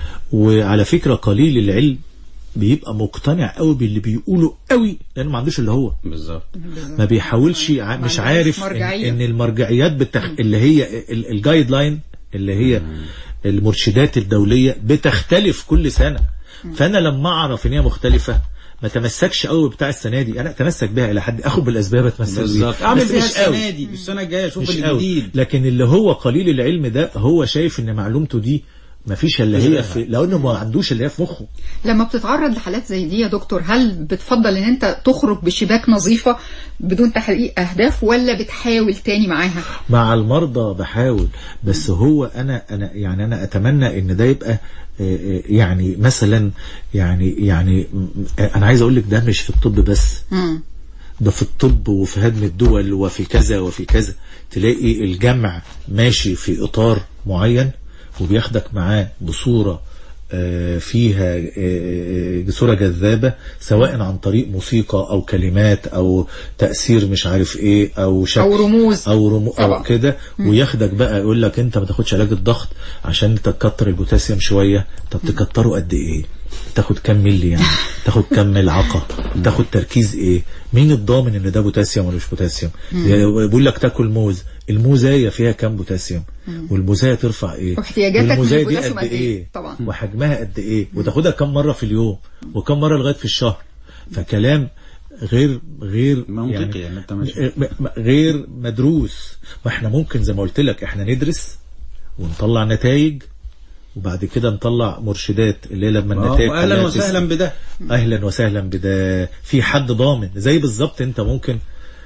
وعلى فكرة قليل العلم بيبقى مقتنع قوي باللي بيقوله قوي لانه ما عندوش اللي هو بالظبط ما بيحاولش ع- ما مش عندهاش عارف إن, مرجعية. ان المرجعيات بتخ... اللي هي ال- الجايد لاين اللي هي المرشدات الدولية بتختلف كل سنة فانا لما اعرف ان هي مختلفة ما تمسكش قوي بتاع السنه دي انا اتمسك بها الى حد اخد بالاسباب اتمسك بالظبط بيها اعمل بس فيها مش قوي. السنه دي السنه الجايه اشوف مش قوي الجديد لكن اللي هو قليل العلم ده هو شايف ان معلومته دي ما فيش الا هي في لانه ما عندوش اللي هي في مخه لما بتتعرض لحالات زي دي يا دكتور هل بتفضل ان انت تخرج بشباك نظيفة بدون تحقيق اهداف ولا بتحاول تاني معاها مع المرضى بحاول بس هو انا انا يعني انا اتمنى ان ده يبقى آه، آه، يعني مثلا يعني يعني م- انا عايز اقول لك ده مش في الطب بس مم. ده في الطب وفي هدم الدول وفي كذا وفي كذا تلاقي الجمع ماشي في اطار معين وبياخدك معاه بصوره آه، فيها آه، آه، صوره جذابه سواء عن طريق موسيقى او كلمات او تاثير مش عارف ايه او شكل أو رموز. او رمو طبعا. او كده وياخدك بقى يقول لك انت ما تاخدش علاج الضغط عشان انت تكتر البوتاسيوم شويه طب تكتره قد ايه تاخد كام ملي يعني تاخد كام ملعقه تاخد تركيز ايه مين الضامن ان ده بوتاسيوم ولا مش بوتاسيوم بيقول لك تاكل موز الموزايه فيها كام بوتاسيوم والموزايه ترفع ايه واحتياجاتك من والموزايه دي البوتاسيوم قد قد إيه؟ ايه طبعا. وحجمها قد ايه وتاخدها كم مره في اليوم وكم مره لغايه في الشهر فكلام غير غير منطقي يعني انت مش م- م- غير مدروس واحنا ممكن زي ما قلت لك احنا ندرس ونطلع نتائج وبعد كده نطلع مرشدات اللي هي لما آه، النتائج واهلا كلها وسهلا تثبت. بده اهلا وسهلا بده في حد ضامن زي بالظبط انت ممكن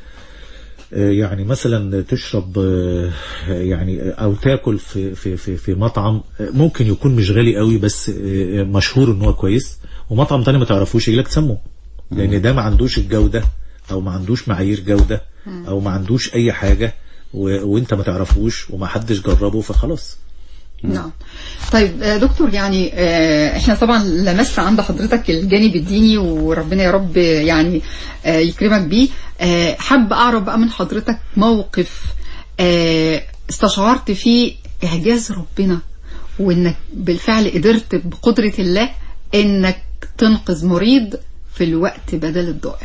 آه، يعني مثلا تشرب آه، يعني او تاكل في في في في مطعم آه، ممكن يكون مش غالي قوي بس آه، مشهور ان هو كويس ومطعم تاني ما تعرفوش يجي لك تسمه لان ده ما عندوش الجوده او ما عندوش معايير جوده او ما عندوش اي حاجه و... وانت ما تعرفوش وما حدش جربه فخلاص نعم طيب آه، دكتور يعني آه، احنا طبعا لمسنا عند حضرتك الجانب الديني وربنا يا رب يعني آه، يكرمك بيه آه، حابة اعرف بقى من حضرتك موقف آه، استشعرت فيه اعجاز ربنا وانك بالفعل قدرت بقدرة الله انك تنقذ مريض في الوقت بدل الضائع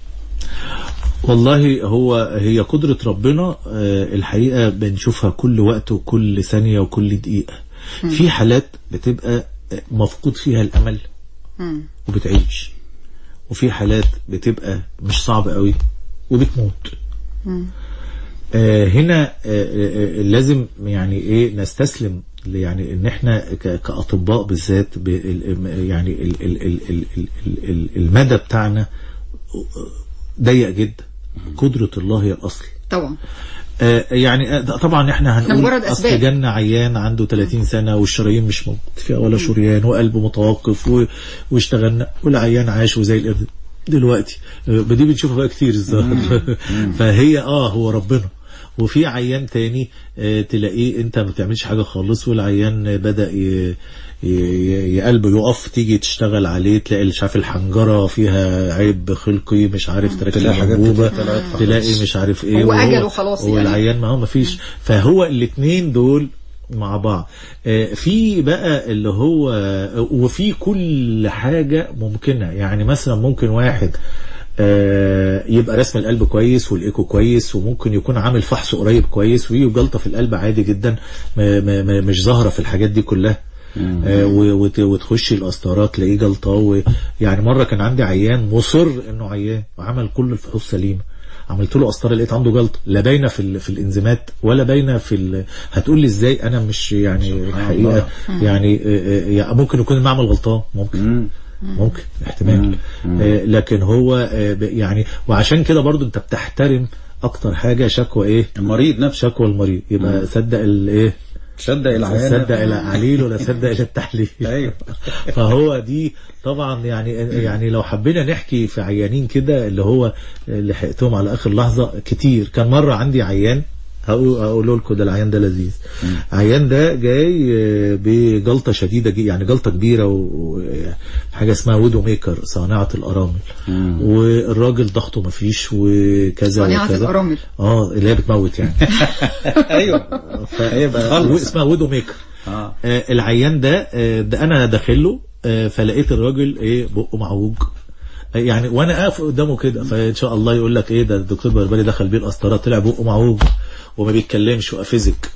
والله هو هي قدرة ربنا آه، الحقيقة بنشوفها كل وقت وكل ثانية وكل دقيقة في حالات بتبقى آه، مفقود فيها الأمل مم. وبتعيش وفي حالات بتبقى مش صعبة قوي وبتموت آه هنا آه آه آه، لازم يعني ايه نستسلم ل- يعني ان احنا ك- كاطباء بالذات ب- ال- يعني ال- ال- ال- ال- ال- ال- المدى بتاعنا ضيق جدا قدرة الله هي الاصل طبعا آه، يعني آه، ده طبعا احنا إحنا هنقول مجرد اصل أسباب. جالنا عيان عنده 30 سنه والشرايين مش موجود فيها ولا شريان وقلبه متوقف و- واشتغلنا والعيان عاش وزي القرد دلوقتي آه، دي بنشوفها بقى كتير الظاهر فهي اه هو ربنا وفي عيان تاني آه، تلاقيه انت ما بتعملش حاجه خالص والعيان بدا ي... ي- ي- ي- قلبه يقف تيجي تشتغل عليه تلاقي مش عارف الحنجره فيها عيب خلقي مش عارف تركب تلاقي حاجات انبوبه كتير طلعت خلاص. تلاقي مش عارف ايه هو وهو- أجله خلاص يعني. والعيان ما هو ما فيش فهو الاثنين دول مع بعض آه، في بقى اللي هو وفي كل حاجة ممكنة يعني مثلا ممكن واحد آه، يبقى رسم القلب كويس والايكو كويس وممكن يكون عامل فحص قريب كويس ويجي جلطه في القلب عادي جدا ما ما ما مش ظاهره في الحاجات دي كلها آه، و- وت- وتخشي القسطرات تلاقيه جلطه و- يعني مره كان عندي عيان مصر انه عيان وعمل كل الفحوص سليمه عملت له قسطره لقيت عنده جلطه لا باينه في ال- في الانزيمات ولا باينه في ال... هتقول لي ازاي انا مش يعني الحقيقه يعني آه، آه، يعني ممكن يكون المعمل غلطان ممكن ممكن احتمال آه، لكن هو آه، ب- يعني وعشان كده برضو انت بتحترم اكتر حاجه شكوى ايه المريض نفسه شكوى المريض يبقى صدق الايه صدق العيان صدق العليل ولا صدق التحليل ايوه فهو دي طبعا يعني يعني لو حبينا نحكي في عيانين كده اللي هو اللي حقتهم على اخر لحظه كتير كان مره عندي عيان هقول هقول لكم ده العيان ده لذيذ عيان ده جاي آه، بجلطه شديده جي يعني جلطه كبيره وحاجه اسمها ويدو ميكر صانعه الارامل والراجل ضغطه مفيش وكذا صانعة وكذا الأرامل. اه اللي هي بتموت يعني ايوه هي بتخلص. اسمها ويدو ميكر اه آه، العيان ده آه، ده انا داخل له آه، فلقيت الراجل ايه بقه معوج آه، يعني وانا قاف قدامه كده فان شاء الله يقول لك ايه ده الدكتور بربري دخل بيه القسطره طلع بقه معوج وما بيتكلمش وافزك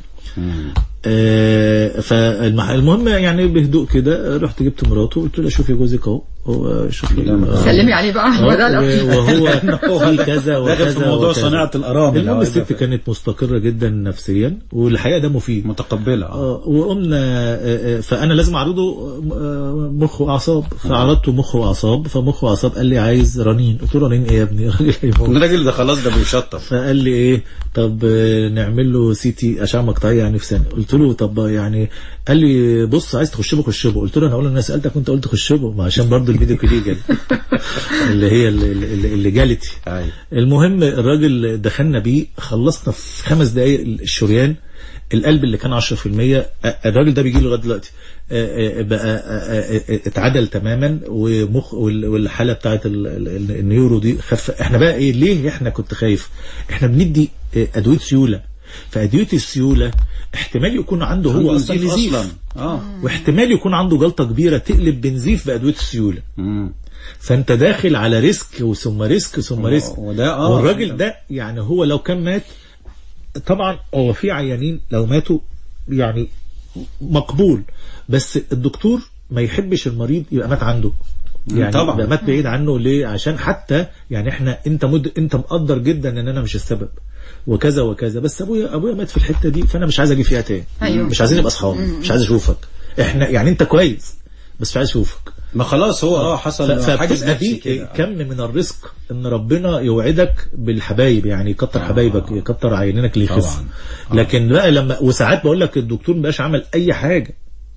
آه، فالمهم يعني بهدوء كده رحت جبت مراته قلت لها شوفي جوزك اهو هو شوفي آه، سلمي عليه بقى هو ده آه، الأول. وهو في كذا وكذا داخل في موضوع وكذا. صناعة الأرامل. المهم آه، الست يبقى- كانت مستقرة جدا نفسيا والحقيقة ده مفيد متقبلة اه آه، وقمنا آه، آه، فانا لازم اعرضه آه، مخ واعصاب فعرضته مخ واعصاب فمخ واعصاب قال لي عايز رنين قلت له رنين ايه يا ابني الراجل هيموت الراجل ده خلاص ده بيشطف فقال لي ايه طب آه، نعمل له سي تي اشعه مقطعيه يعني في سنه قلت له طب يعني قال لي بص عايز تخش به خش به قلت له انا اقول انا سالتك وانت قلت خش به ما عشان برضه الفيديو كليجل اللي هي اللي, اللي, اللي جالتي ايوه المهم الراجل دخلنا بيه خلصنا في خمس دقايق الشريان القلب اللي كان 10% الراجل ده بيجي له لغايه دلوقتي آه، آه، بقى آه، آه، آه، اتعدل تماما ومخ وال- والحاله بتاعت ال- ال- النيورو دي خف احنا بقى ايه ليه احنا كنت خايف احنا بندي آه، ادويه سيوله فادويه السيوله احتمال يكون عنده هو عنده اصلا نزيف نزيف أصلاً. اه واحتمال يكون عنده جلطه كبيره تقلب بنزيف بادويه السيوله مم. فانت داخل على ريسك وثم ريسك ثم ريسك وده اه والراجل ده يعني هو لو كان مات طبعا هو في عيانين لو ماتوا يعني مقبول بس الدكتور ما يحبش المريض يبقى مات عنده يعني طبعاً. يبقى مات بعيد عنه ليه عشان حتى يعني احنا انت مد انت مقدر جدا ان انا مش السبب وكذا وكذا بس ابويا ابويا مات في الحته دي فانا مش عايز اجي فيها تاني أيوه. مش عايزين نبقى اصحاب مش عايز اشوفك احنا يعني انت كويس بس مش عايز اشوفك ما خلاص هو اه حصل ف- حاجز فبتبقى نفسي في كده كم من الرزق ان ربنا يوعدك بالحبايب يعني يكتر حبايبك يكتر عينينك اللي يخف طبعاً. لكن بقى لما وساعات بقول لك الدكتور مبقاش عمل اي حاجه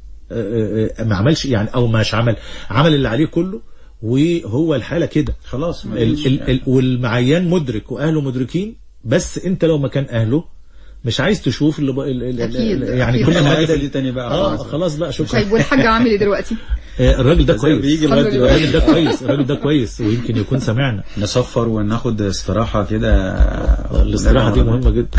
آه، آه، ما عملش يعني او مش عمل عمل اللي عليه كله وهو الحاله كده خلاص ما ال ال ال والمعيان مدرك واهله مدركين بس انت لو مكان اهله مش عايز تشوف اللي بقى ال ال أكيد، ال يعني أكيد. كل ما العيادة هدف- دي تاني بقى اه خلاص. خلاص بقى شكرا طيب والحاج عامل ايه دلوقتي؟ آه، الراجل ده زي كويس بيجي لغايه الحمد لله. دلوقتي الراجل ده كويس الراجل ده كويس ويمكن يكون سمعنا نصفر وناخد استراحة كده الاستراحه دي مهمه جدا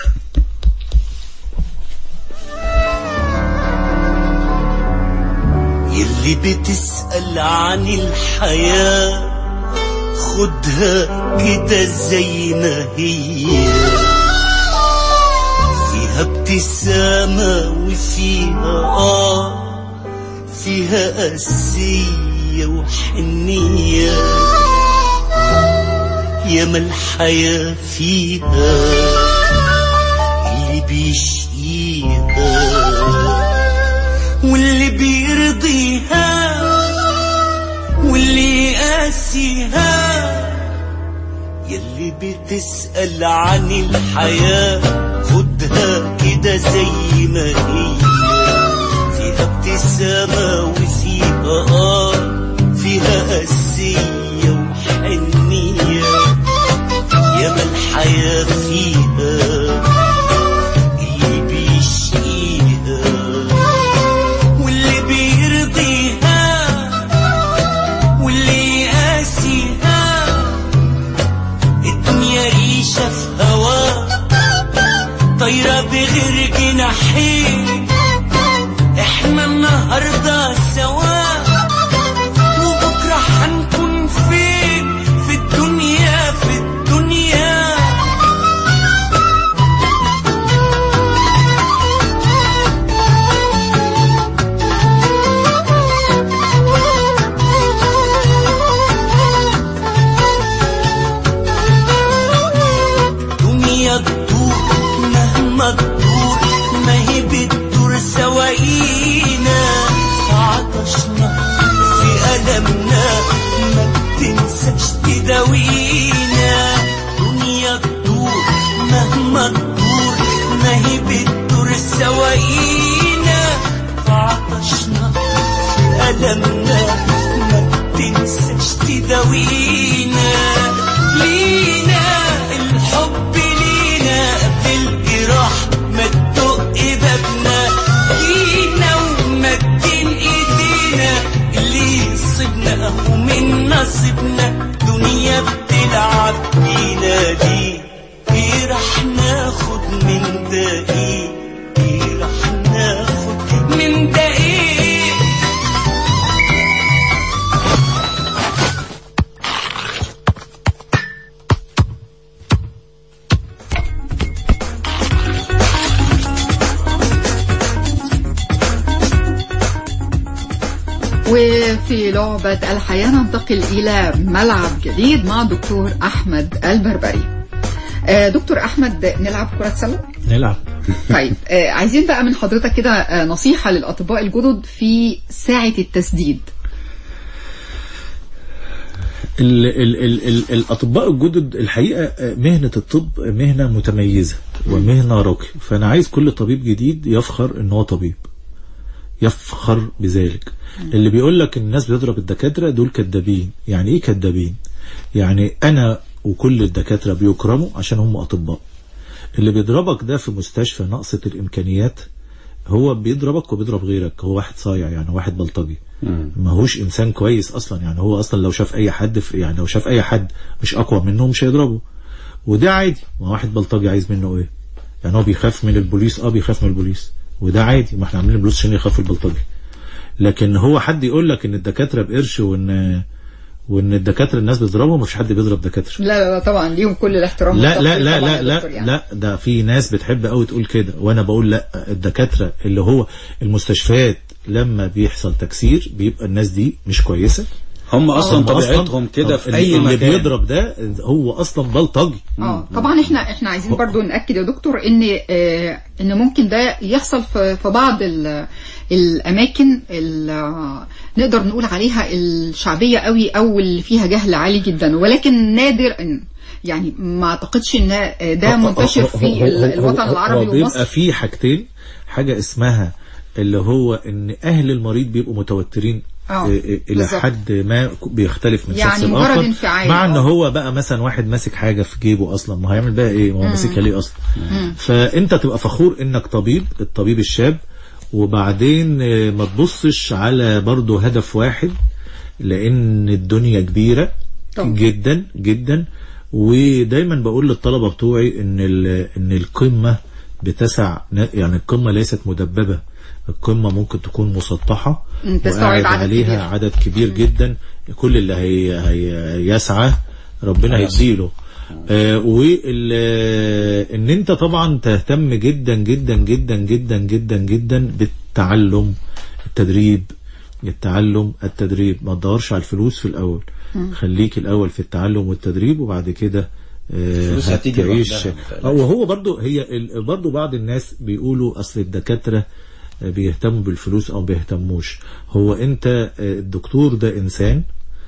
يلي بتسأل عن الحياة خدها كده زي ما هي فيها ابتسامة وفيها آه فيها قسية وحنية ياما الحياة فيها اللي بيشقيها واللي بيرضيها واللي يقاسيها يلي بتسأل عن الحياة خدها كده زي ما هي فيها ابتسامة وفيها آه فيها قسية وحنية ياما الحياة فيها اللي بيشقيها واللي بيرضيها واللي يقاسيها الدنيا ريشة في هوا طايرة بغير جناحين ألمنا ما تنساش تداوينا لينا الحب لينا قبل الجراح ما تدق بابنا لينا ومدين ايدينا اللي يصيبنا ومن نصيبنا دنيا بتلعب بينا دي ايه راح ناخد من ده ايه ايه راح ناخد من ده ايه وفي لعبة الحياة ننتقل إلى ملعب جديد مع دكتور أحمد البربري آه، دكتور أحمد نلعب كرة سلة؟ نلعب طيب آه، عايزين بقى من حضرتك كده آه، نصيحة للأطباء الجدد في ساعة التسديد ال ال ال ال الأطباء الجدد الحقيقة آه، مهنة الطب مهنة متميزة ومهنة راقية فأنا عايز كل طبيب جديد يفخر إن هو طبيب يفخر بذلك اللي بيقول لك الناس بتضرب الدكاترة دول كدابين يعني ايه كدابين يعني انا وكل الدكاترة بيكرموا عشان هم اطباء اللي بيضربك ده في مستشفى ناقصة الامكانيات هو بيضربك وبيضرب غيرك هو واحد صايع يعني واحد بلطجي ما هوش انسان كويس اصلا يعني هو اصلا لو شاف اي حد في يعني لو شاف اي حد مش اقوى منه مش هيضربه وده عادي ما واحد بلطجي عايز منه ايه يعني هو بيخاف من البوليس اه بيخاف من البوليس وده عادي ما احنا عاملين البوليس عشان يخاف البلطجي لكن هو حد يقول لك ان الدكاتره بقرش وان وان الدكاتره الناس بتضربهم مفيش حد بيضرب دكاتره لا لا لا طبعا ليهم كل الاحترام لا لا والتقدير لا طبعاً لا يا دكتور لا يعني. لا ده في ناس بتحب قوي تقول كده وانا بقول لا الدكاتره اللي هو المستشفيات لما بيحصل تكسير بيبقى الناس دي مش كويسه هم اصلا هم طبيعتهم كده في اي اللي مكان بيضرب ده هو اصلا بلطجي اه طبعا احنا احنا عايزين برضو ناكد يا دكتور ان آه ان ممكن ده يحصل في في بعض ال- الاماكن ال- نقدر نقول عليها الشعبيه قوي او اللي فيها جهل عالي جدا ولكن نادر ان يعني ما اعتقدش ان ده منتشر في هو- هو- ال- الوطن هو- العربي هو بيبقى ومصر في حاجتين حاجه اسمها اللي هو ان اهل المريض بيبقوا متوترين آه، إيه إيه الى بالظبط. حد ما بيختلف من يعني شخص مجرد لاخر انفعال، مع ان آه. هو بقى مثلا واحد ماسك حاجه في جيبه اصلا ما هيعمل بقى ايه ما هو مم. ماسكها ليه اصلا مم. فانت تبقى فخور انك طبيب الطبيب الشاب وبعدين آه، ما تبصش على برضه هدف واحد لان الدنيا كبيره طبعا. جدا جدا ودايما بقول للطلبه بتوعي ان ال- ان القمه بتسع يعني القمه ليست مدببه القمه ممكن تكون مسطحه مم، تستوعب وقاعد عدد عليها كبير. عدد كبير جدا كل اللي هي هي يسعى ربنا هيديله آه وال آه، ان انت طبعا تهتم جدا جدا جدا جدا جدا جدا بالتعلم التدريب التعلم التدريب ما تدورش على الفلوس في الاول مم. خليك الاول في التعلم والتدريب وبعد كده آه، الفلوس هتيجي هتعيش لوحدها، ما تقلقش. هو هو برضو هي ال- برضو بعض الناس بيقولوا اصل الدكاتره بيهتموا بالفلوس او بيهتموش هو انت آه، الدكتور ده انسان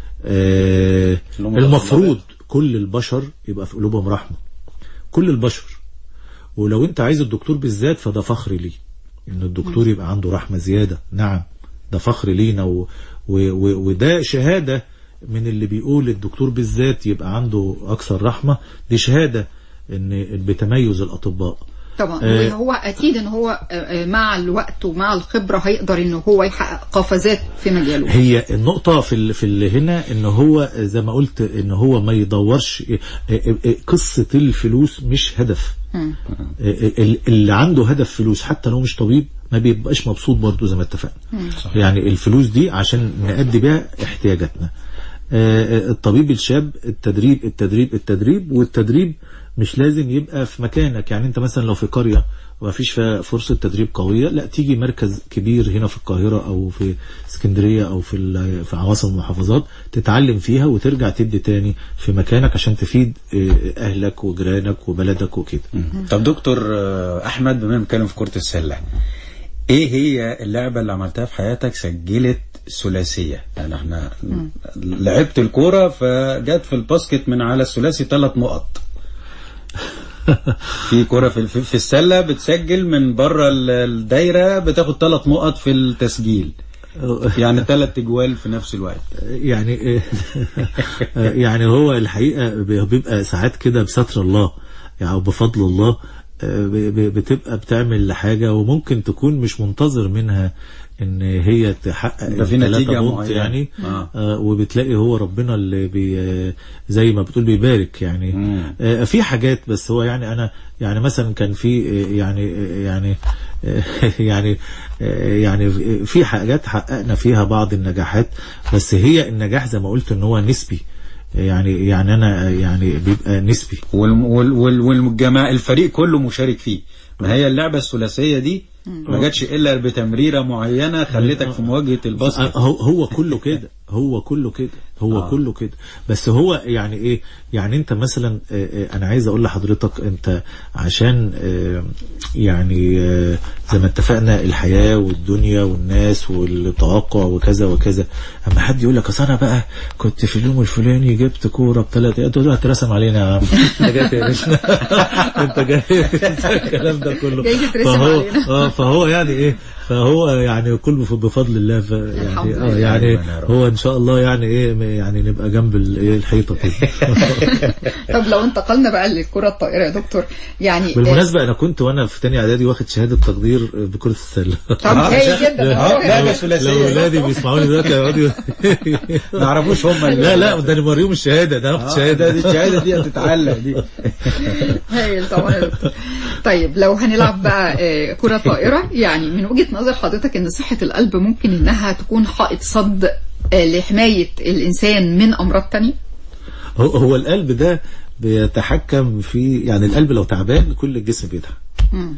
آه، اللي هم المفروض كل البشر يبقى في قلوبهم رحمه كل البشر ولو انت عايز الدكتور بالذات فده فخر ليه ان الدكتور يبقى عنده رحمه زياده نعم ده فخر لينا و... و... و... وده شهاده من اللي بيقول الدكتور بالذات يبقى عنده اكثر رحمه دي شهاده ان بتميز الاطباء طبعا آه. وهو اكيد ان هو آه، آه، مع الوقت ومع الخبره هيقدر ان هو يحقق قفزات في مجاله هي النقطة في ال- في اللي هنا ان هو زي ما قلت ان هو ما يدورش قصة الفلوس مش هدف مم. ال- اللي عنده هدف فلوس حتى لو مش طبيب ما بيبقاش مبسوط برضه زي ما اتفقنا مم. يعني الفلوس دي عشان نأدي بيها احتياجاتنا آه، آه، الطبيب الشاب التدريب التدريب التدريب والتدريب مش لازم يبقى في مكانك يعني انت مثلا لو في قرية وما فيش فيها فرصة تدريب قوية لا تيجي مركز كبير هنا في القاهرة او في اسكندرية او في ال- في عواصم المحافظات تتعلم فيها وترجع تدي تاني في مكانك عشان تفيد آه، اهلك وجيرانك وبلدك وكده طب دكتور آه، احمد بما إننا بنتكلم في كرة السلة ايه هي اللعبة اللي عملتها في حياتك سجلت ثلاثية يعني احنا لعبت الكورة فجت في الباسكت من على الثلاثي ثلاث نقط في كرة في في في السلة بتسجل من بره ال- الدايرة بتاخد ثلاث نقط في التسجيل يعني ثلاث اجوال في نفس الوقت يعني يعني هو الحقيقة بيبقى ساعات كده بستر الله يعني أو بفضل الله آه، ب- ب- بتبقى بتعمل حاجة وممكن تكون مش منتظر منها ان هي تحقق ده في التلاتة نتيجة بونت معينة. يعني آه. آه وبتلاقي هو ربنا اللي بي زي ما بتقول بيبارك يعني آه في حاجات بس هو يعني انا يعني مثلا كان في آه، يعني آه، يعني آه، يعني آه، يعني في حاجات حققنا فيها بعض النجاحات بس هي النجاح زي ما قلت ان هو نسبي يعني يعني انا يعني بيبقى نسبي والم- وال- وال- والجماعة الفريق كله مشارك فيه ما هي اللعبة الثلاثية دي ما جاتش الا بتمريرة معينة خلتك في مواجهة الباسكت هو هو كله كده هو كله كده هو آه. آه. كله كده بس هو يعني ايه يعني انت مثلا آه، آه، انا عايز اقول لحضرتك انت عشان آه، يعني آه، زي ما اتفقنا الحياة والدنيا والناس والتوقع وكذا وكذا اما حد يقول لك اصل انا بقى كنت في اليوم الفلاني جبت كورة بثلاثة انت تقول هترسم علينا يا عم انت جاي تقرشنا انت جاي الكلام ده كله جاي تترسم فهو علينا. اه فهو يعني ايه فهو يعني كله بفضل الله ف الحمد يعني اه لله. يعني ربنا يا رب. هو ان شاء الله يعني ايه يعني نبقى جنب ال- إيه الحيطه كده طب لو انتقلنا بقى للكرة الطائرة يا دكتور يعني بالمناسبه انا كنت وانا في تانية اعدادي واخد شهاده تقدير بكره السله طب هاي جدا آه، لعبة لو ثلاثية ولادي بيسمعوني دلوقتي يقعدوا ما يعرفوش هم اللي- لا لا ده انا بوريهم الشهاده ده انا واخد آه، شهاده ده دي الشهادة دي هتتعلق دي هايل طبعا يا دكتور. طيب لو هنلعب بقى آه، كرة طائرة يعني من وجهة نظر حضرتك ان صحة القلب ممكن انها تكون حائط صد آه، لحماية الانسان من امراض تانية هو هو القلب ده بيتحكم في يعني القلب لو تعبان كل الجسم بيتعب مم.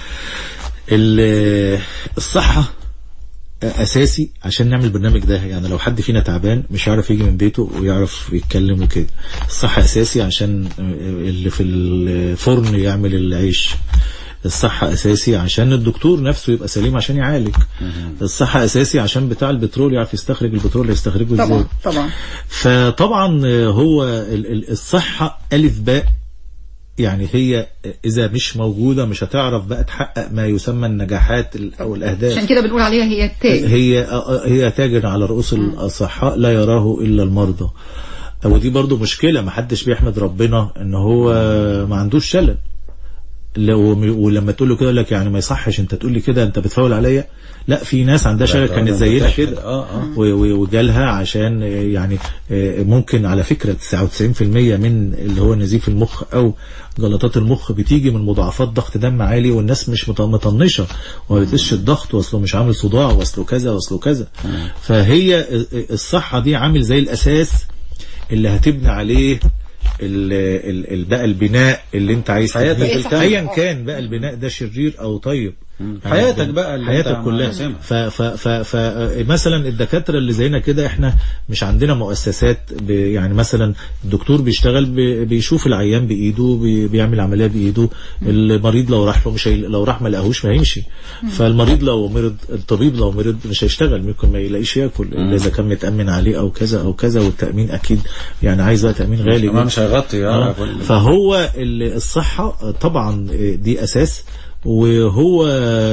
ال- الصحة أساسي عشان نعمل البرنامج ده يعني لو حد فينا تعبان مش هيعرف يجي من بيته ويعرف يتكلم وكده الصحة أساسي عشان اللي في الفرن يعمل العيش الصحة أساسي عشان الدكتور نفسه يبقى سليم عشان يعالج الصحة أساسي عشان بتاع البترول يعرف يستخرج البترول اللي يستخرجه ازاي طبعا طبعا فطبعا هو ال- ال- الصحة ألف باء يعني هي إذا مش موجودة مش هتعرف بقى تحقق ما يسمى النجاحات ال- أو الأهداف عشان كده بنقول عليها هي التاج هي هي تاجر على رؤوس الأصحاء لا يراه إلا المرضى ودي برضو مشكلة ما حدش بيحمد ربنا ان هو ما عندوش شلل لو ولما تقول له كده يقول لك يعني ما يصحش انت تقول لي كده انت بتفاول عليا لا في ناس عندها شلل كانت زينا كده اه اه و- و- وجالها عشان آه، يعني آه، ممكن على فكرة 99% من اللي هو نزيف المخ او جلطات المخ بتيجي من مضاعفات ضغط دم عالي والناس مش مط- مطنشة وما بتقيسش الضغط واصله مش عامل صداع واصله كذا واصله كذا فهي ال- الصحة دي عامل زي الاساس اللي هتبني عليه ال ال ال بقى البناء اللي انت عايز حياتك تبنيه. الكاملة. ايا كان بقى البناء ده شرير او طيب حياتك بقى اللي حياتك انت كلها راسمها. ف ف ف ف مثلا الدكاتره اللي زينا كده احنا مش عندنا مؤسسات ب يعني مثلا الدكتور بيشتغل ب- بيشوف العيان بايده بي- بيعمل عمليه بايده المريض لو راح له مش هي... لو راح ما لقاهوش ما هيمشي فالمريض لو مرض الطبيب لو مرض مش هيشتغل ممكن ما يلاقيش ياكل الا اذا كان متامن عليه او كذا او كذا والتامين اكيد يعني عايز بقى تامين غالي كمان مش هيغطي آه. اه كل- فهو ال- الصحة طبعا دي أساس وهو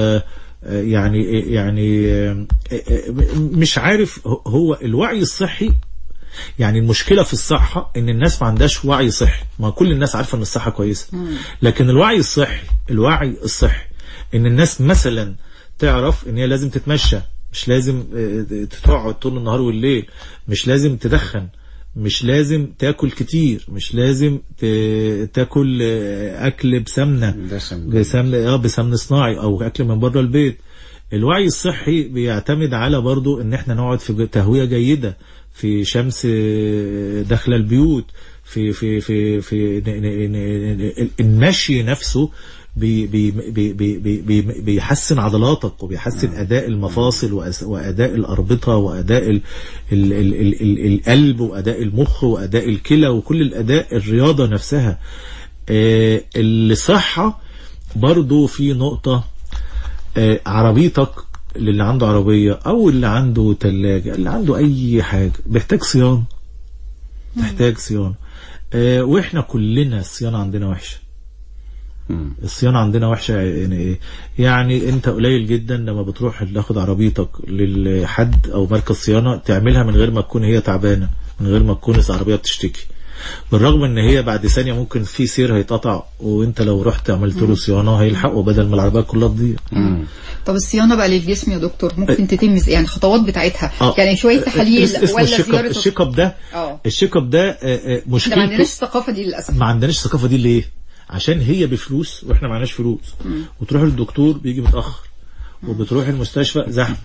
يعني يعني مش عارف هو الوعي الصحي يعني المشكلة في الصحة ان الناس ما عندهاش وعي صحي ما كل الناس عارفة ان الصحة كويسة لكن الوعي الصحي الوعي الصحي ان الناس مثلا تعرف ان هي لازم تتمشى مش لازم آه، تقعد طول النهار والليل مش لازم تدخن مش لازم تاكل كتير مش لازم ت- تاكل آه، اكل بسمنه دسم. بسمن اه بسمن صناعي او اكل من بره البيت الوعي الصحي بيعتمد على برضو ان احنا نقعد في تهوية جيدة في شمس آه، داخل البيوت في في في في ن- ن- ن- المشي نفسه بي بي بي بي بي بي بيحسن عضلاتك وبيحسن اداء المفاصل وأس- واداء الاربطه واداء ال ال ال ال ال القلب واداء المخ واداء الكلى وكل الاداء الرياضه نفسها آه، الصحه برضو في نقطه آه، عربيتك للي عنده عربية او اللي عنده تلاجة اللي عنده اي حاجة بيحتاج صيانة تحتاج صيانة آه، واحنا كلنا الصيانة عندنا وحشة الصيانه عندنا وحشه يعني ايه يعني انت قليل جدا لما بتروح تاخد عربيتك لحد او مركز صيانه تعملها من غير ما تكون هي تعبانه من غير ما تكون العربيه بتشتكي بالرغم ان هي بعد ثانيه ممكن في سير هيتقطع وانت لو رحت عملت له صيانه هيلحقوا بدل ما العربيه كلها تضيع طب الصيانه بقى للجسم يا دكتور ممكن تتم ازاي يعني الخطوات بتاعتها آه. يعني شويه تحاليل اس- اسمه ولا الشيك اب زياره الشيك اب ده اه الشيك اب ده آه، آه، احنا ما مشكلته عندناش الثقافه دي للاسف ما عندناش الثقافه دي ليه عشان هي بفلوس واحنا معناش فلوس وتروح للدكتور بيجي متاخر وبتروح المستشفى زحمه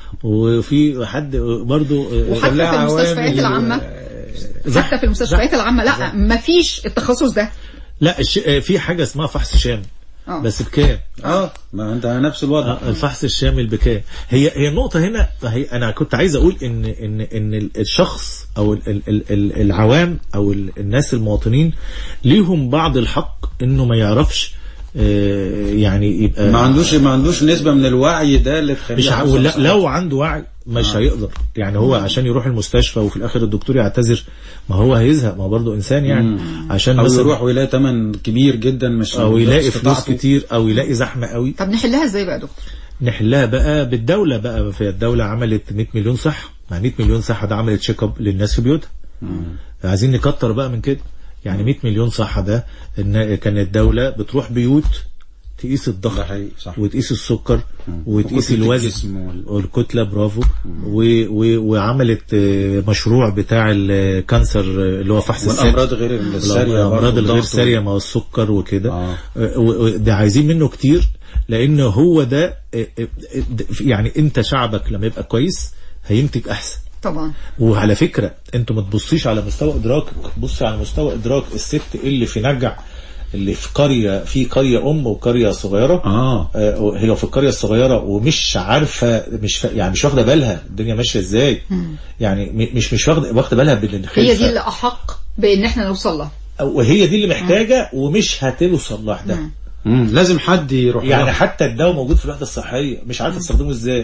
وفي حد برضه وحتى في المستشفيات العامه حتى في المستشفيات العامه لا ما فيش التخصص ده لا الش... آه، في حاجه اسمها فحص شامل اه بس بكام اه ما انت نفس الوضع آه، الفحص الشامل بكام هي هي النقطه هنا هي انا كنت عايز اقول ان ان ان ال- الشخص او ال- ال- ال- ال- العوام او ال- الناس المواطنين ليهم بعض الحق انه ما يعرفش آه، يعني يبقى ما عندوش ما عندوش نسبه من الوعي ده اللي تخليه مش ع- يحصل ولا- صح. لو عنده وعي مش هيقدر يعني هو عشان يروح المستشفى وفي الاخر الدكتور يعتذر ما هو هيزهق ما هو برضه انسان يعني عشان او مثلا يروح ويلاقي ثمن كبير جدا مش او يلاقي فلوس استطاعته. كتير او يلاقي زحمه قوي طب نحلها ازاي بقى يا دكتور نحلها بقى بالدولة بقى في الدولة عملت 100 مليون صحة مع 100 مليون صحة ده عملت تشيك اب للناس في بيوتها عايزين نكتر بقى من كده يعني 100 مليون صحة ده ان كانت الدولة بتروح بيوت تقيس الضغط ده حقيقي صح وتقيس السكر وتقيس وكتلة الوزن الجسم وال- والكتلة برافو و و وعملت آه، مشروع بتاع الكانسر آه، اللي هو فحص السد والامراض غير الساريه الامراض برضه، الغير الضغط ساريه ما هو السكر وكده آه. آه، و- و- ده عايزين منه كتير لان هو ده آه، آه، آه، يعني انت شعبك لما يبقى كويس هينتج احسن طبعا وعلى فكره انتوا ما تبصيش على مستوى ادراكك بصي على مستوى ادراك الست اللي في نجع اللي في قريه في قريه ام وقريه صغيره اه آه، هي في القريه الصغيره ومش عارفه مش فا يعني مش واخده بالها الدنيا ماشيه ازاي يعني م- مش مش واخده واخده بالها بالخلفه هي دي اللي احق بان احنا نوصل لها وهي دي اللي محتاجه ومش هتوصل لوحدها مم. لازم حد يروح يعني لها. حتى الدواء موجود في الوحده الصحيه مش عارفه تستخدمه ازاي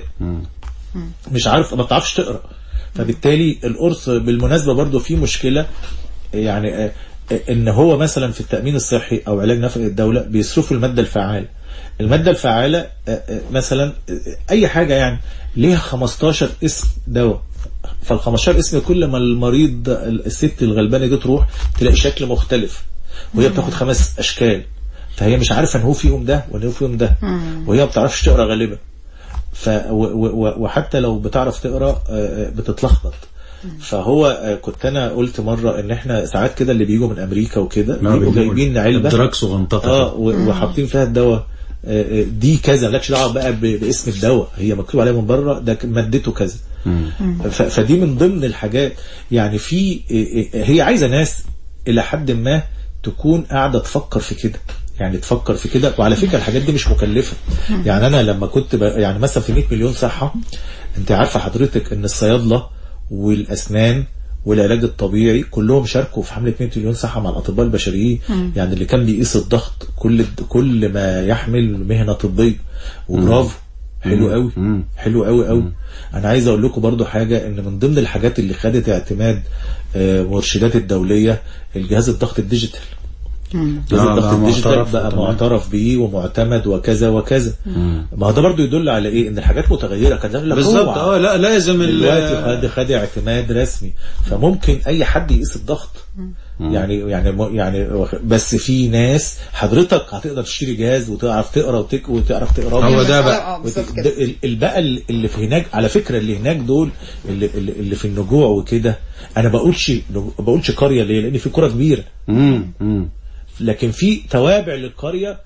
مش عارف ما بتعرفش تقرا فبالتالي القرص بالمناسبه برضو في مشكله يعني آه، آه، ان هو مثلا في التامين الصحي او علاج نفقه الدوله بيصرفوا الماده الفعاله الماده الفعاله آه، آه، مثلا آه، اي حاجه يعني ليها 15 اسم دواء فال 15 اسم كل ما المريض الست الغلبانه دي تروح تلاقي شكل مختلف وهي بتاخد خمس اشكال فهي مش عارفه ان هو فيهم ده وان هو فيهم ده وهي ما بتعرفش تقرا غالبا ف و و وحتى لو بتعرف تقرا آه، آه، بتتلخبط فهو آه، كنت انا قلت مره ان احنا ساعات كده اللي بيجوا من امريكا وكده ما بيبقوا بيجيبوا جايبين علبه الدراج صغنططه اه و- وحاطين فيها الدواء آه، آه، دي كذا مالكش دعوه بقى ب- باسم الدواء هي مكتوب عليها من بره ده ك- مادته كذا ف- فدي من ضمن الحاجات يعني في آه، آه، هي عايزه ناس الى حد ما تكون قاعده تفكر في كده يعني تفكر في كده وعلى فكره الحاجات دي مش مكلفه يعني انا لما كنت ب... يعني مثلا في 100 مليون صحه انت عارفه حضرتك ان الصيادله والاسنان والعلاج الطبيعي كلهم شاركوا في حمله 100 مليون صحه مع الاطباء البشريين يعني اللي كان بيقيس الضغط كل كل ما يحمل مهنه طبيه وبرافو حلو قوي حلو قوي قوي انا عايز اقول لكم برضو حاجه ان من ضمن الحاجات اللي خدت اعتماد آه، مرشدات الدوليه الجهاز الضغط الديجيتال جهاز آه، الضغط بقى الديجيتال معترف بقى طبعاً. معترف بيه ومعتمد وكذا وكذا ما هو ده برضو يدل على ايه ان الحاجات متغيره كان زمان يقول لك بالظبط اوعى. اه لا لازم ال- دلوقتي خد خد اعتماد رسمي فممكن اي حد يقيس الضغط يعني يعني م- يعني واخ- بس في ناس حضرتك هتقدر تشتري جهاز وتعرف تقرا وتك وتعرف تقرا هو ده آه، بقى آه، بالظبط وت- كده. ده ال- ال- بقى ال- اللي في هناك على فكره اللي هناك دول اللي, اللي, اللي في النجوع وكده انا بقولش بقولش قريه ليه لان في قرى كبيره مم. مم. لكن في توابع للقريه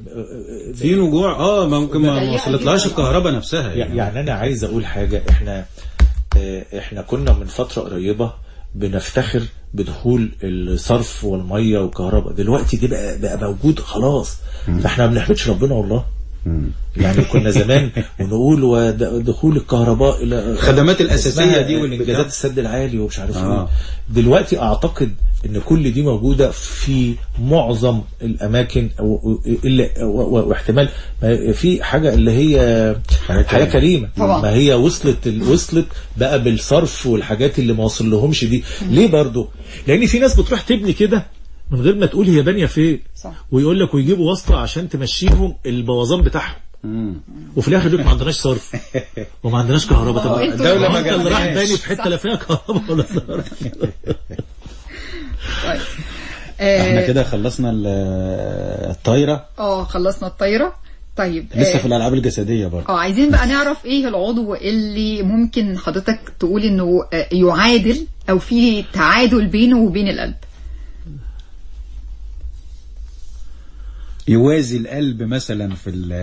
في نجوع اه ممكن ما ما وصلتلهاش الكهرباء نفسها يعني يعني انا عايز اقول حاجه احنا آه، احنا كنا من فتره قريبه بنفتخر بدخول الصرف والميه والكهرباء دلوقتي دي بقى بقى موجود خلاص فاحنا ما بنحمدش ربنا والله يعني كنا زمان ونقول ودخول الكهرباء الى الخدمات الأساسية اسمها دي والانجازات. انجازات السد العالي ومش عارف آه. ايه دلوقتي اعتقد ان كل دي موجوده في معظم الاماكن و- و- الا و- و- واحتمال ما في حاجه اللي هي حياه كريمه طبعا. ما هي وصلت ال- وصلت بقى بالصرف والحاجات اللي ما وصل لهمش دي ليه برضو لان في ناس بتروح تبني كده من غير ما تقول هي بانيه فين صح. ويقول لك ويجيبوا واسطه عشان تمشيهم البوظان بتاعهم وفي الاخر يقول لك ما عندناش صرف وما عندناش كهرباء طب هو انتوا- الدولة ما انت اللي راح جابتهاش. باني في حته لا فيها كهرباء ولا صرف طيب احنا آه، كده خلصنا ال- الطايره اه خلصنا الطايره طيب لسه آه، في الالعاب الجسديه برضه اه عايزين بقى نعرف ايه العضو اللي ممكن حضرتك تقول انه آه، يعادل او في تعادل بينه وبين القلب يوازي القلب مثلا في ال-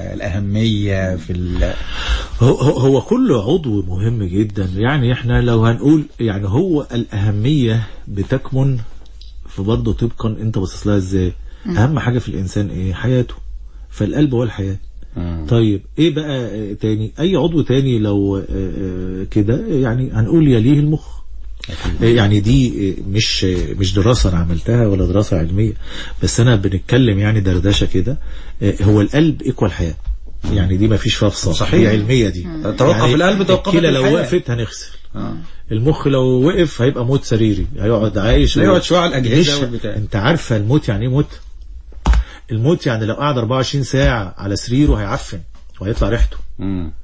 الاهميه في ال- هو, هو هو كل عضو مهم جدا يعني احنا لو هنقول يعني هو الأهمية بتكمن في برضه طبقا انت باصص لها ازاي أهم حاجة في الإنسان ايه حياته فالقلب هو الحياة طيب ايه بقى آه، تاني اي عضو تاني لو آه، آه، كده يعني هنقول يليه المخ آه، يعني دي آه، مش آه، مش دراسة انا عملتها ولا دراسة علمية بس انا بنتكلم يعني دردشة كده آه، هو القلب ايكوال الحياة يعني دي ما فيش فيها فصال صحيح. دي علمية دي توقف القلب توقفت الكلى لو الحياة. وقفت هنغسل المخ لو وقف هيبقى موت سريري هيقعد عايش لا يقعد شوية على الأجهزة مش- والبتاع. انت عارفه الموت يعني ايه موت الموت يعني لو قعد 24 ساعة على سريره هيعفن وهيطلع ريحته مم.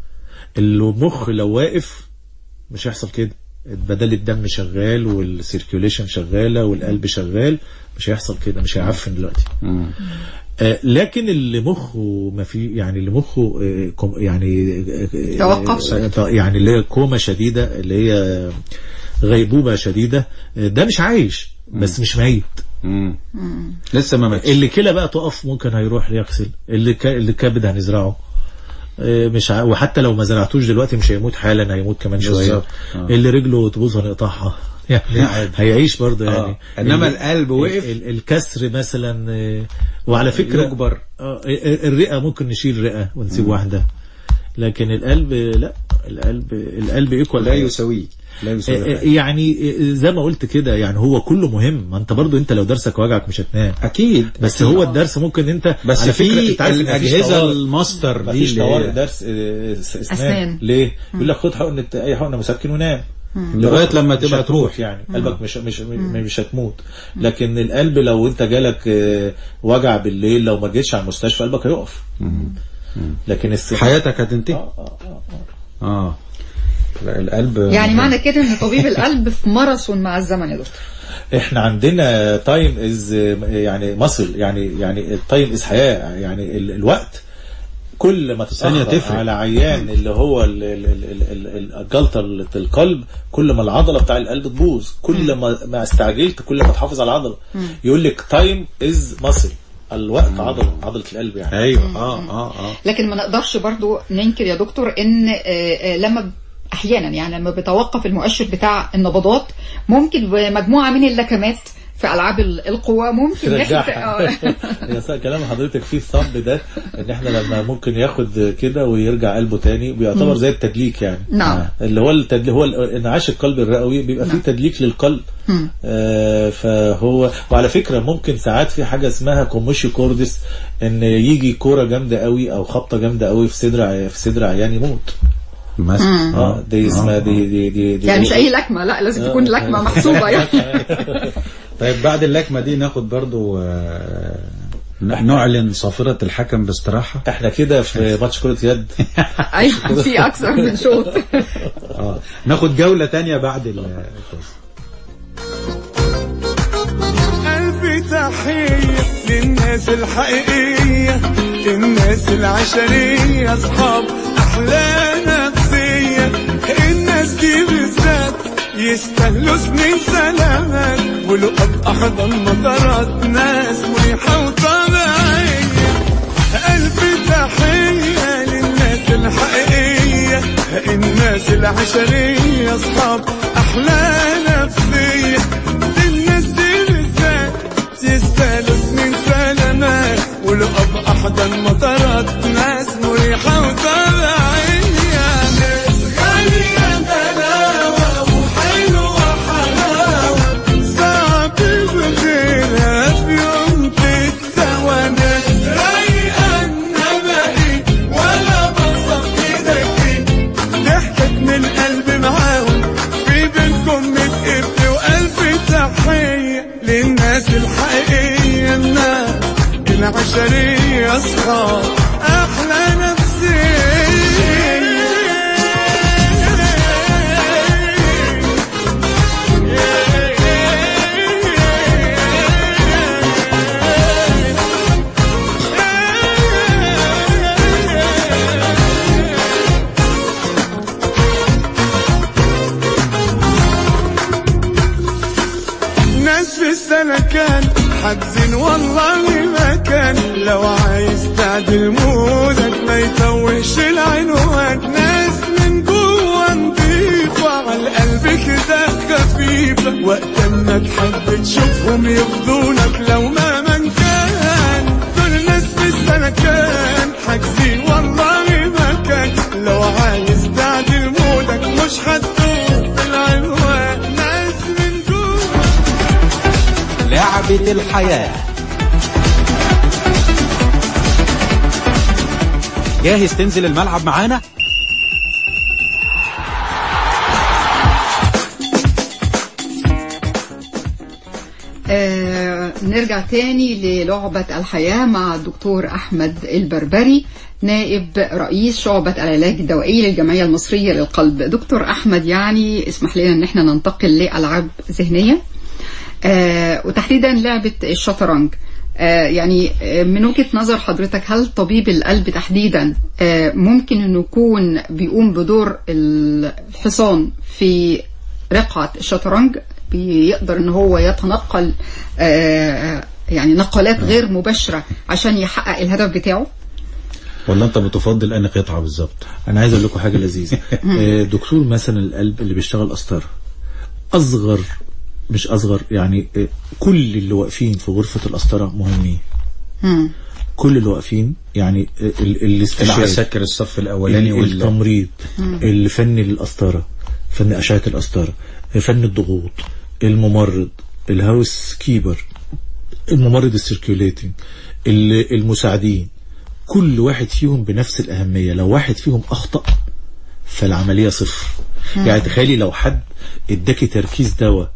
المخ لو واقف مش هيحصل كده بدل الدم شغال والسيركيوليشن شغالة والقلب شغال مش هيحصل كده مش هيعفن دلوقتي مم. آه، لكن اللي مخه ما في يعني اللي مخه آه، كوم- يعني آه، توقف. آه، يعني اللي هي كوما شديدة اللي هي غيبوبة شديدة آه، ده مش عايش بس مش ميت مم. لسه ما ماتش اللي كلى بقى تقف ممكن هيروح يغسل اللي ك... اللي كبد هنزرعه آه، مش ع... وحتى لو ما زرعتوش دلوقتي مش هيموت حالا هيموت كمان شويه بالظبط. آه. اللي رجله تبوظ هنقطعها يعني عادي. هيعيش برضه يعني آه. إنما ال- القلب وقف. ال... ال... الكسر مثلا آه، وعلى فكره يجبر. آه، ال- الرئه ممكن نشيل رئه ونسيب واحده لكن القلب لا القلب القلب ايكوال لا يساويه لا يساويه آه، آه، حاجة. يعني آه، زي ما قلت كده يعني هو كله مهم ما انت برضو انت لو درسك وجعك مش هتنام اكيد بس أكيد. هو الدرس ممكن انت بس على فكرة في انت عارف إن مفيش الاجهزه طوارئ. الماستر دي مفيش اللي طوارئ هي درس آه، س- اسنان, أسنان. ليه؟ يقول لك خد حقنه اي حقنه مسكن ونام لغايه لما مش تبقى هتروح تروح يعني قلبك مش مش مش هتموت لكن القلب لو انت جالك آه، وجع بالليل لو ما جيتش على المستشفى قلبك هيقف لكن السنان حياتك هتنتهي آه، آه، آه، آه. اه لا القلب يعني معنى كده ان طبيب القلب في ماراثون مع الزمن يا دكتور احنا عندنا تايم از يعني مصل يعني يعني التايم از حياه يعني ال- الوقت كل ما ثانية تتأخر تفرق. على عيان اللي هو ال- ال- ال- ال- ال- الجلطة اللي في القلب كل ما العضلة بتاع القلب تبوظ كل ما ما استعجلت كل ما تحافظ على العضلة يقول لك تايم از مصل الوقت عضلة عضلة القلب يعني ايوه اه اه اه لكن ما نقدرش برضو ننكر يا دكتور ان آه، آه، لما احيانا يعني لما بيتوقف المؤشر بتاع النبضات ممكن بمجموعه من اللكمات في العاب ال- القوى ممكن ياخد ترجعها آه. يا سا- كلام حضرتك فيه الثمب ده ان احنا لما ممكن ياخد كده ويرجع قلبه تاني بيعتبر زي التدليك يعني نعم. اللي هو التدليك هو ال- انعاش القلب الرئوي بيبقى فيه تدليك للقلب آه فهو وعلى فكره ممكن ساعات في حاجه اسمها كوموشي كوردس ان يجي كوره جامده قوي او خبطه جامده قوي في صدر عي- في صدر عيان يموت مثلا اه دي اسمها دي دي دي, دي يعني مش اي لكمه لا لازم تكون لكمه محسوبه يعني طيب بعد اللكمه دي ناخد برضو آه، نعلن صافره الحكم باستراحه احنا كده في ماتش كره يد ايوه في اكثر من شوط اه ناخد جوله تانية بعد ال- الكاس ألف تحية للناس الحقيقية الناس العشرية أصحاب أحلى نفسية الناس دي بالذات يستاهلوا سنين سلامات ولقب أحضن مطارات ناس مريحة وطبيعية ألف تحية للناس الحقيقية الناس العشرية أصحاب أحلى نفسية الناس دي بالذات تستاهلوا سنين سلامات ولقب أحضن مطارات ناس مريحة وطبيعية ناس غالية بلاوة وحلوة حلاوة صعب بغيرها في يوم تتسوى ناس رايقة النبقي ولا بصف ايدك ضحكت من قلبي معاهم في بينكم متقفل وألف تحية للناس الحقيقية العشرية أصحاب أحلى ناس في السلكان حاجزين والله ما كان لو عايز تعدل مودك ما يتوهش العنوان ناس من جوه نضيفة على القلب كده خفيفة وقت ما تحب تشوفهم يفضونك لو ما من كان دول ناس في السلكان حاجزين والله ما كان لو عايز تعدل مودك مش هتدوب في العنوان ناس من جوه لعبة الحياة جاهز تنزل الملعب معانا؟ آه نرجع تاني للعبة الحياة مع الدكتور أحمد البربري نائب رئيس شعبة العلاج الدوائي للجمعية المصرية للقلب دكتور أحمد يعني اسمح لنا أن احنا ننتقل لألعاب ذهنية آه وتحديدا لعبة الشطرنج آه يعني آه من وجهة نظر حضرتك هل طبيب القلب تحديدا آه ممكن انه يكون بيقوم بدور الحصان في رقعة الشطرنج بيقدر ان هو يتنقل آه يعني نقلات غير مباشرة عشان يحقق الهدف بتاعه ولا انت بتفضل انهي قطعه بالظبط انا عايز اقول لكم حاجه لذيذه آه، دكتور مثلا القلب اللي بيشتغل قسطره اصغر مش اصغر يعني آه، كل اللي واقفين في غرفه القسطره مهمين مم. كل اللي واقفين يعني آه، ال- الاستشهاد العساكر الصف الاولاني ال- وال التمريض مم. الفن القسطره فن اشعه القسطره فن الضغوط الممرض الهاوس كيبر الممرض السيركيوليتنج ال- المساعدين كل واحد فيهم بنفس الأهمية لو واحد فيهم أخطأ فالعملية صفر مم. يعني تخيلي لو حد اداكي تركيز دواء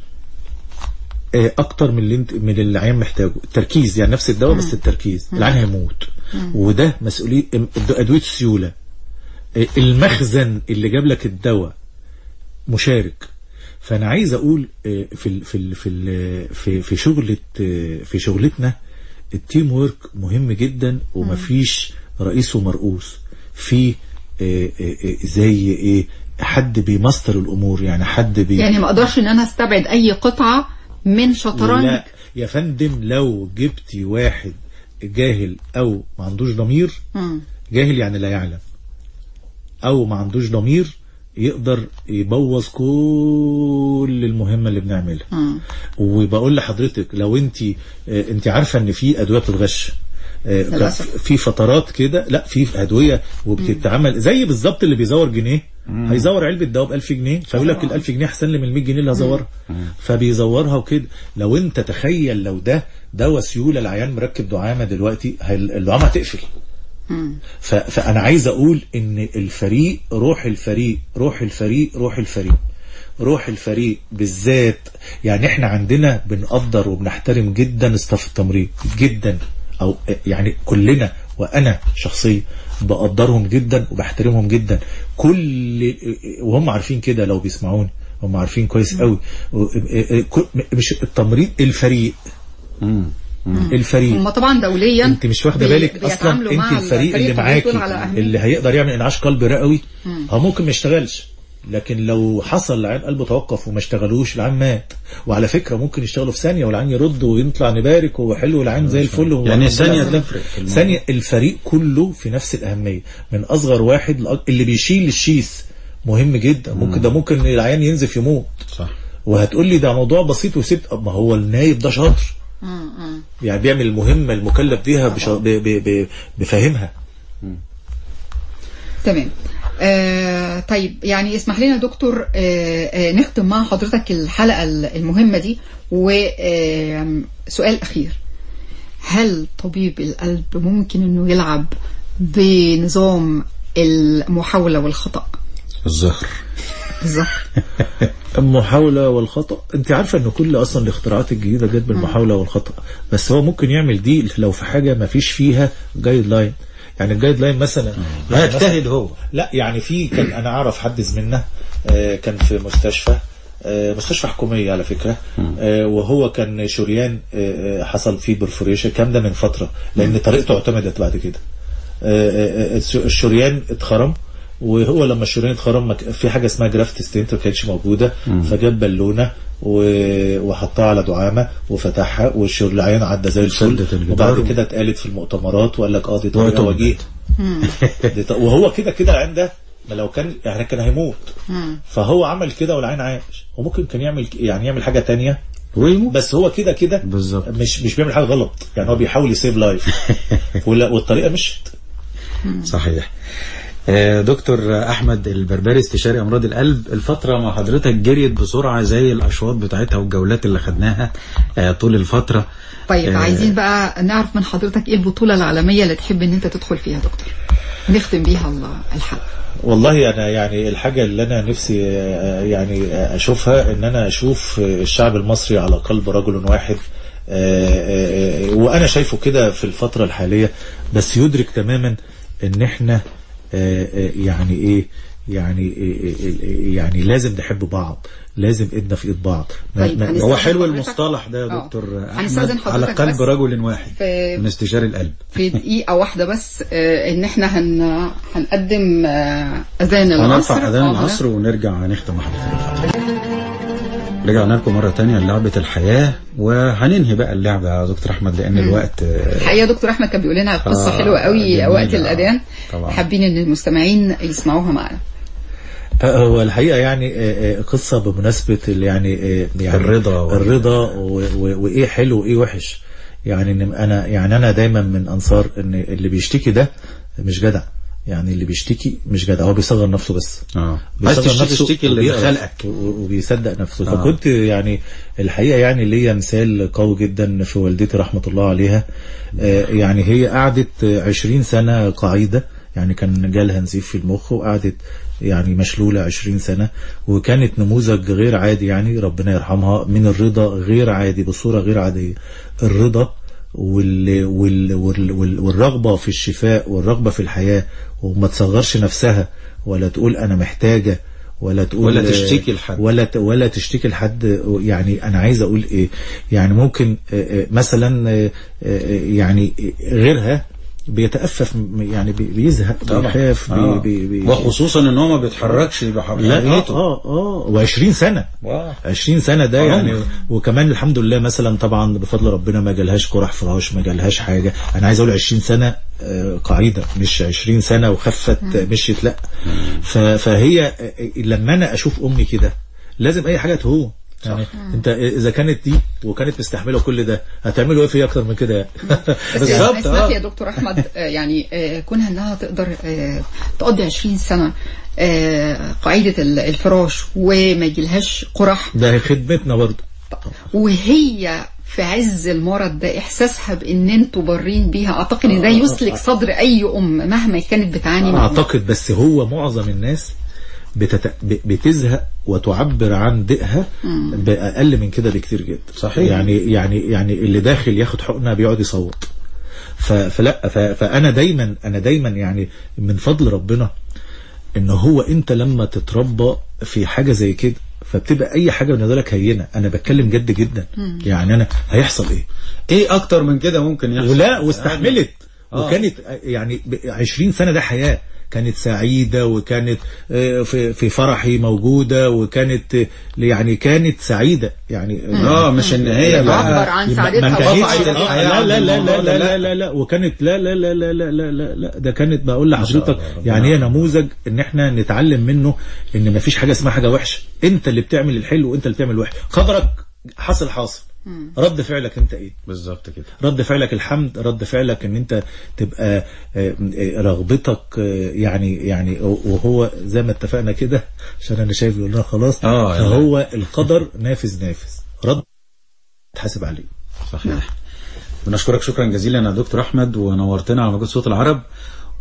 آه، اكتر من اللي انت من اللي العيان محتاجه التركيز يعني نفس الدواء بس التركيز مم. العيان هيموت مم. وده مسؤوليه ادويه السيوله آه، المخزن اللي جاب لك الدواء مشارك فانا عايز اقول آه، في ال في ال في ال في في شغله آه، في شغلتنا التيم وورك مهم جدا ومفيش رئيس ومرؤوس في آه، آه، آه، زي ايه حد بيمستر الامور يعني حد بي يعني ما اقدرش ان انا استبعد اي قطعة من شطرنج لا يا فندم لو جبتي واحد جاهل او ما عندوش ضمير مم. جاهل يعني لا يعلم او ما عندوش ضمير يقدر يبوظ كل المهمة اللي بنعملها مم. وبقول لحضرتك لو انت انت عارفة ان في ادوية بتتغش آه، للأسف. في فترات كده لا في ادويه وبتتعمل زي بالظبط اللي بيزور جنيه هيزور علبه دواء ب 1000 جنيه فيقول لك ال 1000 جنيه احسن لي من ال 100 جنيه اللي هزورها فبيزورها وكده لو انت تخيل لو ده دواء سيوله العيان مركب دعامه دلوقتي هي- الدعامه هتقفل مم. ف- فانا عايز اقول ان الفريق روح الفريق روح الفريق روح الفريق روح الفريق بالذات يعني احنا عندنا بنقدر وبنحترم جدا استاف التمريض جدا او يعني كلنا وانا شخصيا بقدرهم جدا وبحترمهم جدا كل وهم عارفين كده لو بيسمعوني هم عارفين كويس قوي و- كل- مش التمريض الفريق الفريق هم طبعا دوليا انت مش واخده بي- بالك اصلا بيتعاملوا انت مع الفريق اللي دول معاكي على أهمية. اللي هيقدر يعمل انعاش قلبي رئوي مم. هو ممكن ما يشتغلش لكن لو حصل العين قلبه توقف وما اشتغلوش العين مات وعلى فكره ممكن يشتغلوا في ثانيه والعين يرد ويطلع نبارك وحلو العين زي الفل و- يعني ثانية لا، تفرق في الموضوع. ثانيه الفريق كله في نفس الاهميه من اصغر واحد لأ... اللي بيشيل الشيس مهم جدا ممكن ده ممكن العيان ينزف يموت صح وهتقول لي ده موضوع بسيط وسبت ما هو النايب ده شاطر يعني بيعمل المهمة المكلف بيها بش... ب... ب... ب... بفهمها تمام آه طيب يعني اسمح لنا دكتور آه آه نختم مع حضرتك الحلقة المهمة دي وسؤال أخير هل طبيب القلب ممكن أنه يلعب بنظام المحاولة والخطأ الزهر بالظبط المحاولة والخطأ انت عارفة ان كل اصلا الاختراعات الجديدة جت بالمحاولة والخطأ بس هو ممكن يعمل دي لو في حاجة ما فيش فيها جايد لاين يعني الجايد لاين مثلا يعني هيجتهد مثلاً- هو. لا يعني في كان انا اعرف حد زميلنا آه، كان في مستشفى آه، مستشفى حكومية على فكرة آه، وهو كان شريان آه، آه، حصل فيه برفوريشن الكلام ده من فترة لان طريقته اعتمدت بعد كده آه، آه، آه، الشريان اتخرم وهو لما الشريان اتخرم ما ك- في حاجه اسمها جرافت ستينت ما كانتش موجوده فجاب بالونه و- وحطها على دعامه وفتحها والشريان عدى زي الفل سدت الجدار وبعد و- كده اتقالت في المؤتمرات وقال لك اه دي طريقه واعتمدت. وجيه دي ط- وهو كده كده العين ده ما لو كان يعني كان هيموت فهو عمل كده والعين عاش وممكن كان يعمل ك- يعني يعمل حاجه تانية ويموت بس هو كده كده بالظبط مش مش بيعمل حاجه غلط يعني هو بيحاول يسيف لايف ولا- والطريقه مشت صحيح آه، دكتور احمد البربري استشاري امراض القلب الفتره مع حضرتك جريت بسرعه زي الاشواط بتاعتها والجولات اللي خدناها آه، طول الفتره طيب آه، عايزين بقى نعرف من حضرتك ايه البطولة العالمية اللي تحب ان انت تدخل فيها يا دكتور نختم بيها ال- الحلقة والله انا يعني الحاجه اللي انا نفسي آه، يعني اشوفها ان انا اشوف الشعب المصري على قلب رجل واحد آه، آه، آه، وانا شايفه كده في الفتره الحاليه بس يدرك تماما ان احنا آه، آه، يعني ايه يعني إيه- إيه- إيه- يعني لازم نحب بعض لازم ايدنا في ايد بعض ما- طيب، ما- هنستأذن هو حلو حضرتك؟ المصطلح ده يا آه. دكتور هنستأذن احمد حضرتك على قلب بس. رجل واحد في من استشاري القلب في دقيقة واحدة بس آه، ان احنا هن هنقدم آه، اذان العصر هنرفع اذان آه، العصر ونرجع نختم حضرتك رجعنا لكم مرة تانية لعبة الحياة وهننهي بقى اللعبة يا دكتور أحمد لأن الوقت آه، الحقيقة دكتور احمد كان بيقول لنا قصة آه، حلوة قوي جميلة. وقت الاذان طبعا. حابين ان المستمعين يسمعوها معنا هو الحقيقة يعني آه، آه، قصة بمناسبة ال- يعني آه، يعني الرضا وال- الرضا و- و- وإيه حلو وإيه وحش يعني إن أنا يعني أنا دايما من أنصار إن اللي بيشتكي ده مش جدع يعني اللي بيشتكي مش جدع هو بيصغر نفسه بس اه عايز بيصغر تشتكي نفسه تشتكي اللي وبيقرف خلقك و- وبيصدق نفسه آه. فكنت يعني الحقيقة يعني ليا مثال قوي جدا في والدتي رحمة الله عليها آه، يعني هي قعدت عشرين سنة قاعدة يعني كان جالها نزيف في المخ وقعدت يعني مشلولة عشرين سنة وكانت نموذج غير عادي يعني ربنا يرحمها من الرضا غير عادي بصورة غير عادية الرضا وال وال وال وال والرغبة في الشفاء والرغبة في الحياة وما تصغرش نفسها ولا تقول أنا محتاجة ولا تقول ولا تشتكي لحد. ولا ت- ولا تشتكي لحد يعني انا عايز اقول ايه يعني ممكن آه، آه، مثلا آه، آه، يعني غيرها بيتأفف م- يعني بي- بيزهق بيخاف آه. بي بي بي وخصوصا ان هو ما بيتحركش لا اه بحريته اه اه و20 سنة واو. 20 سنة ده عمر. يعني وكمان الحمد لله مثلا طبعا بفضل ربنا ما جالهاش قرح فراش ما جالهاش حاجة انا عايز اقول 20 سنة آه، قاعدة مش 20 سنة وخفت آه، مشيت لا ف- فهي آه، لما انا اشوف امي كده لازم اي حاجة تهون يعني انت اذا كانت دي وكانت مستحمله كل ده هتعملوا ايه فيها اكتر من كده يعني بس انا سمعت يا دكتور احمد آه، يعني آه، كونها انها تقدر آه، تقضي 20 سنه آه، قاعده ال- الفراش وما يجيلهاش قرح ده خدمتنا برضه وهي في عز المرض ده احساسها بان انتوا بارين بيها اعتقد ان ده يسلك صدر اي ام مهما كانت بتعاني من اعتقد بس هو معظم الناس بتت... ب- بتزهق وتعبر عن ضيقها باقل من كده بكتير جدا صحيح. يعني يعني يعني اللي داخل ياخد حقنه بيقعد يصوت ف... فلا ف... فانا دايما انا دايما يعني من فضل ربنا ان هو انت لما تتربى في حاجه زي كده فبتبقى اي حاجه بالنسبه لك هينه انا بتكلم جد جدا يعني انا هيحصل ايه ايه اكتر من كده ممكن يحصل ولا واستحملت آه. وكانت يعني ب- 20 سنة ده حياة كانت سعيدة وكانت آه، في في فرحي موجودة وكانت آه، يعني كانت سعيدة يعني اه مش ان هي تعبر بقى عن ما- سعادتها ما كانتش وقطعت آه، الحياة لا عن لا لا لا الموضوع لا ده، لا لا لا وكانت لا لا لا لا لا لا لا لا ده كانت بقول لحضرتك الله، ربنا يعني هي يرحمها. نموذج ان احنا نتعلم منه ان ما فيش حاجة اسمها حاجة وحشة انت اللي بتعمل الحلو وانت اللي بتعمل الوحش قدرك حصل حاصل رد فعلك انت ايه بالظبط كده رد فعلك الحمد رد فعلك ان انت تبقى آه، آه، رغبتك آه، يعني يعني وهو زي ما اتفقنا كده عشان انا شايف يقول لنا خلاص آه، يعني. فهو القدر نافذ نافذ رد تحاسب عليه صحيح بنشكرك شكرا جزيلا يا دكتور احمد ونورتنا على موجود صوت العرب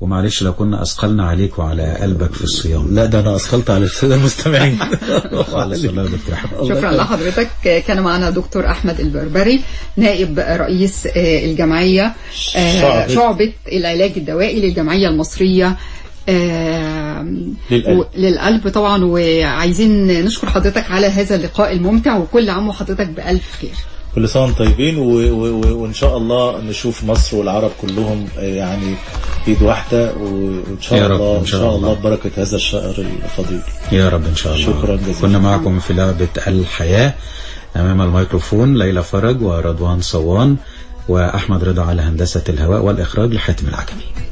ومعلش لو كنا اثقلنا عليك وعلى قلبك في الصيام لا ده انا اثقلت على الساده المستمعين خالص والله يا دكتور احمد شكرا لحضرتك كان معنا دكتور احمد البربري نائب رئيس آه، الجمعيه آه، شعبة. شعبه العلاج الدوائي للجمعيه المصريه آه، للقلب. و- للقلب طبعا وعايزين نشكر حضرتك على هذا اللقاء الممتع وكل عام وحضرتك بألف خير كل سنه وانتم طيبين و... و... و... وان شاء الله نشوف مصر والعرب كلهم آه، يعني ايد واحده و- وان شاء يا رب، الله إن شاء الله. ببركه هذا الشهر الفضيل يا رب ان شاء الله شكرا جزيلا. كنا معكم في لعبه الحياه امام الميكروفون ليلى فرج ورضوان صوان واحمد رضا على هندسه الهواء والاخراج لحاتم العجمي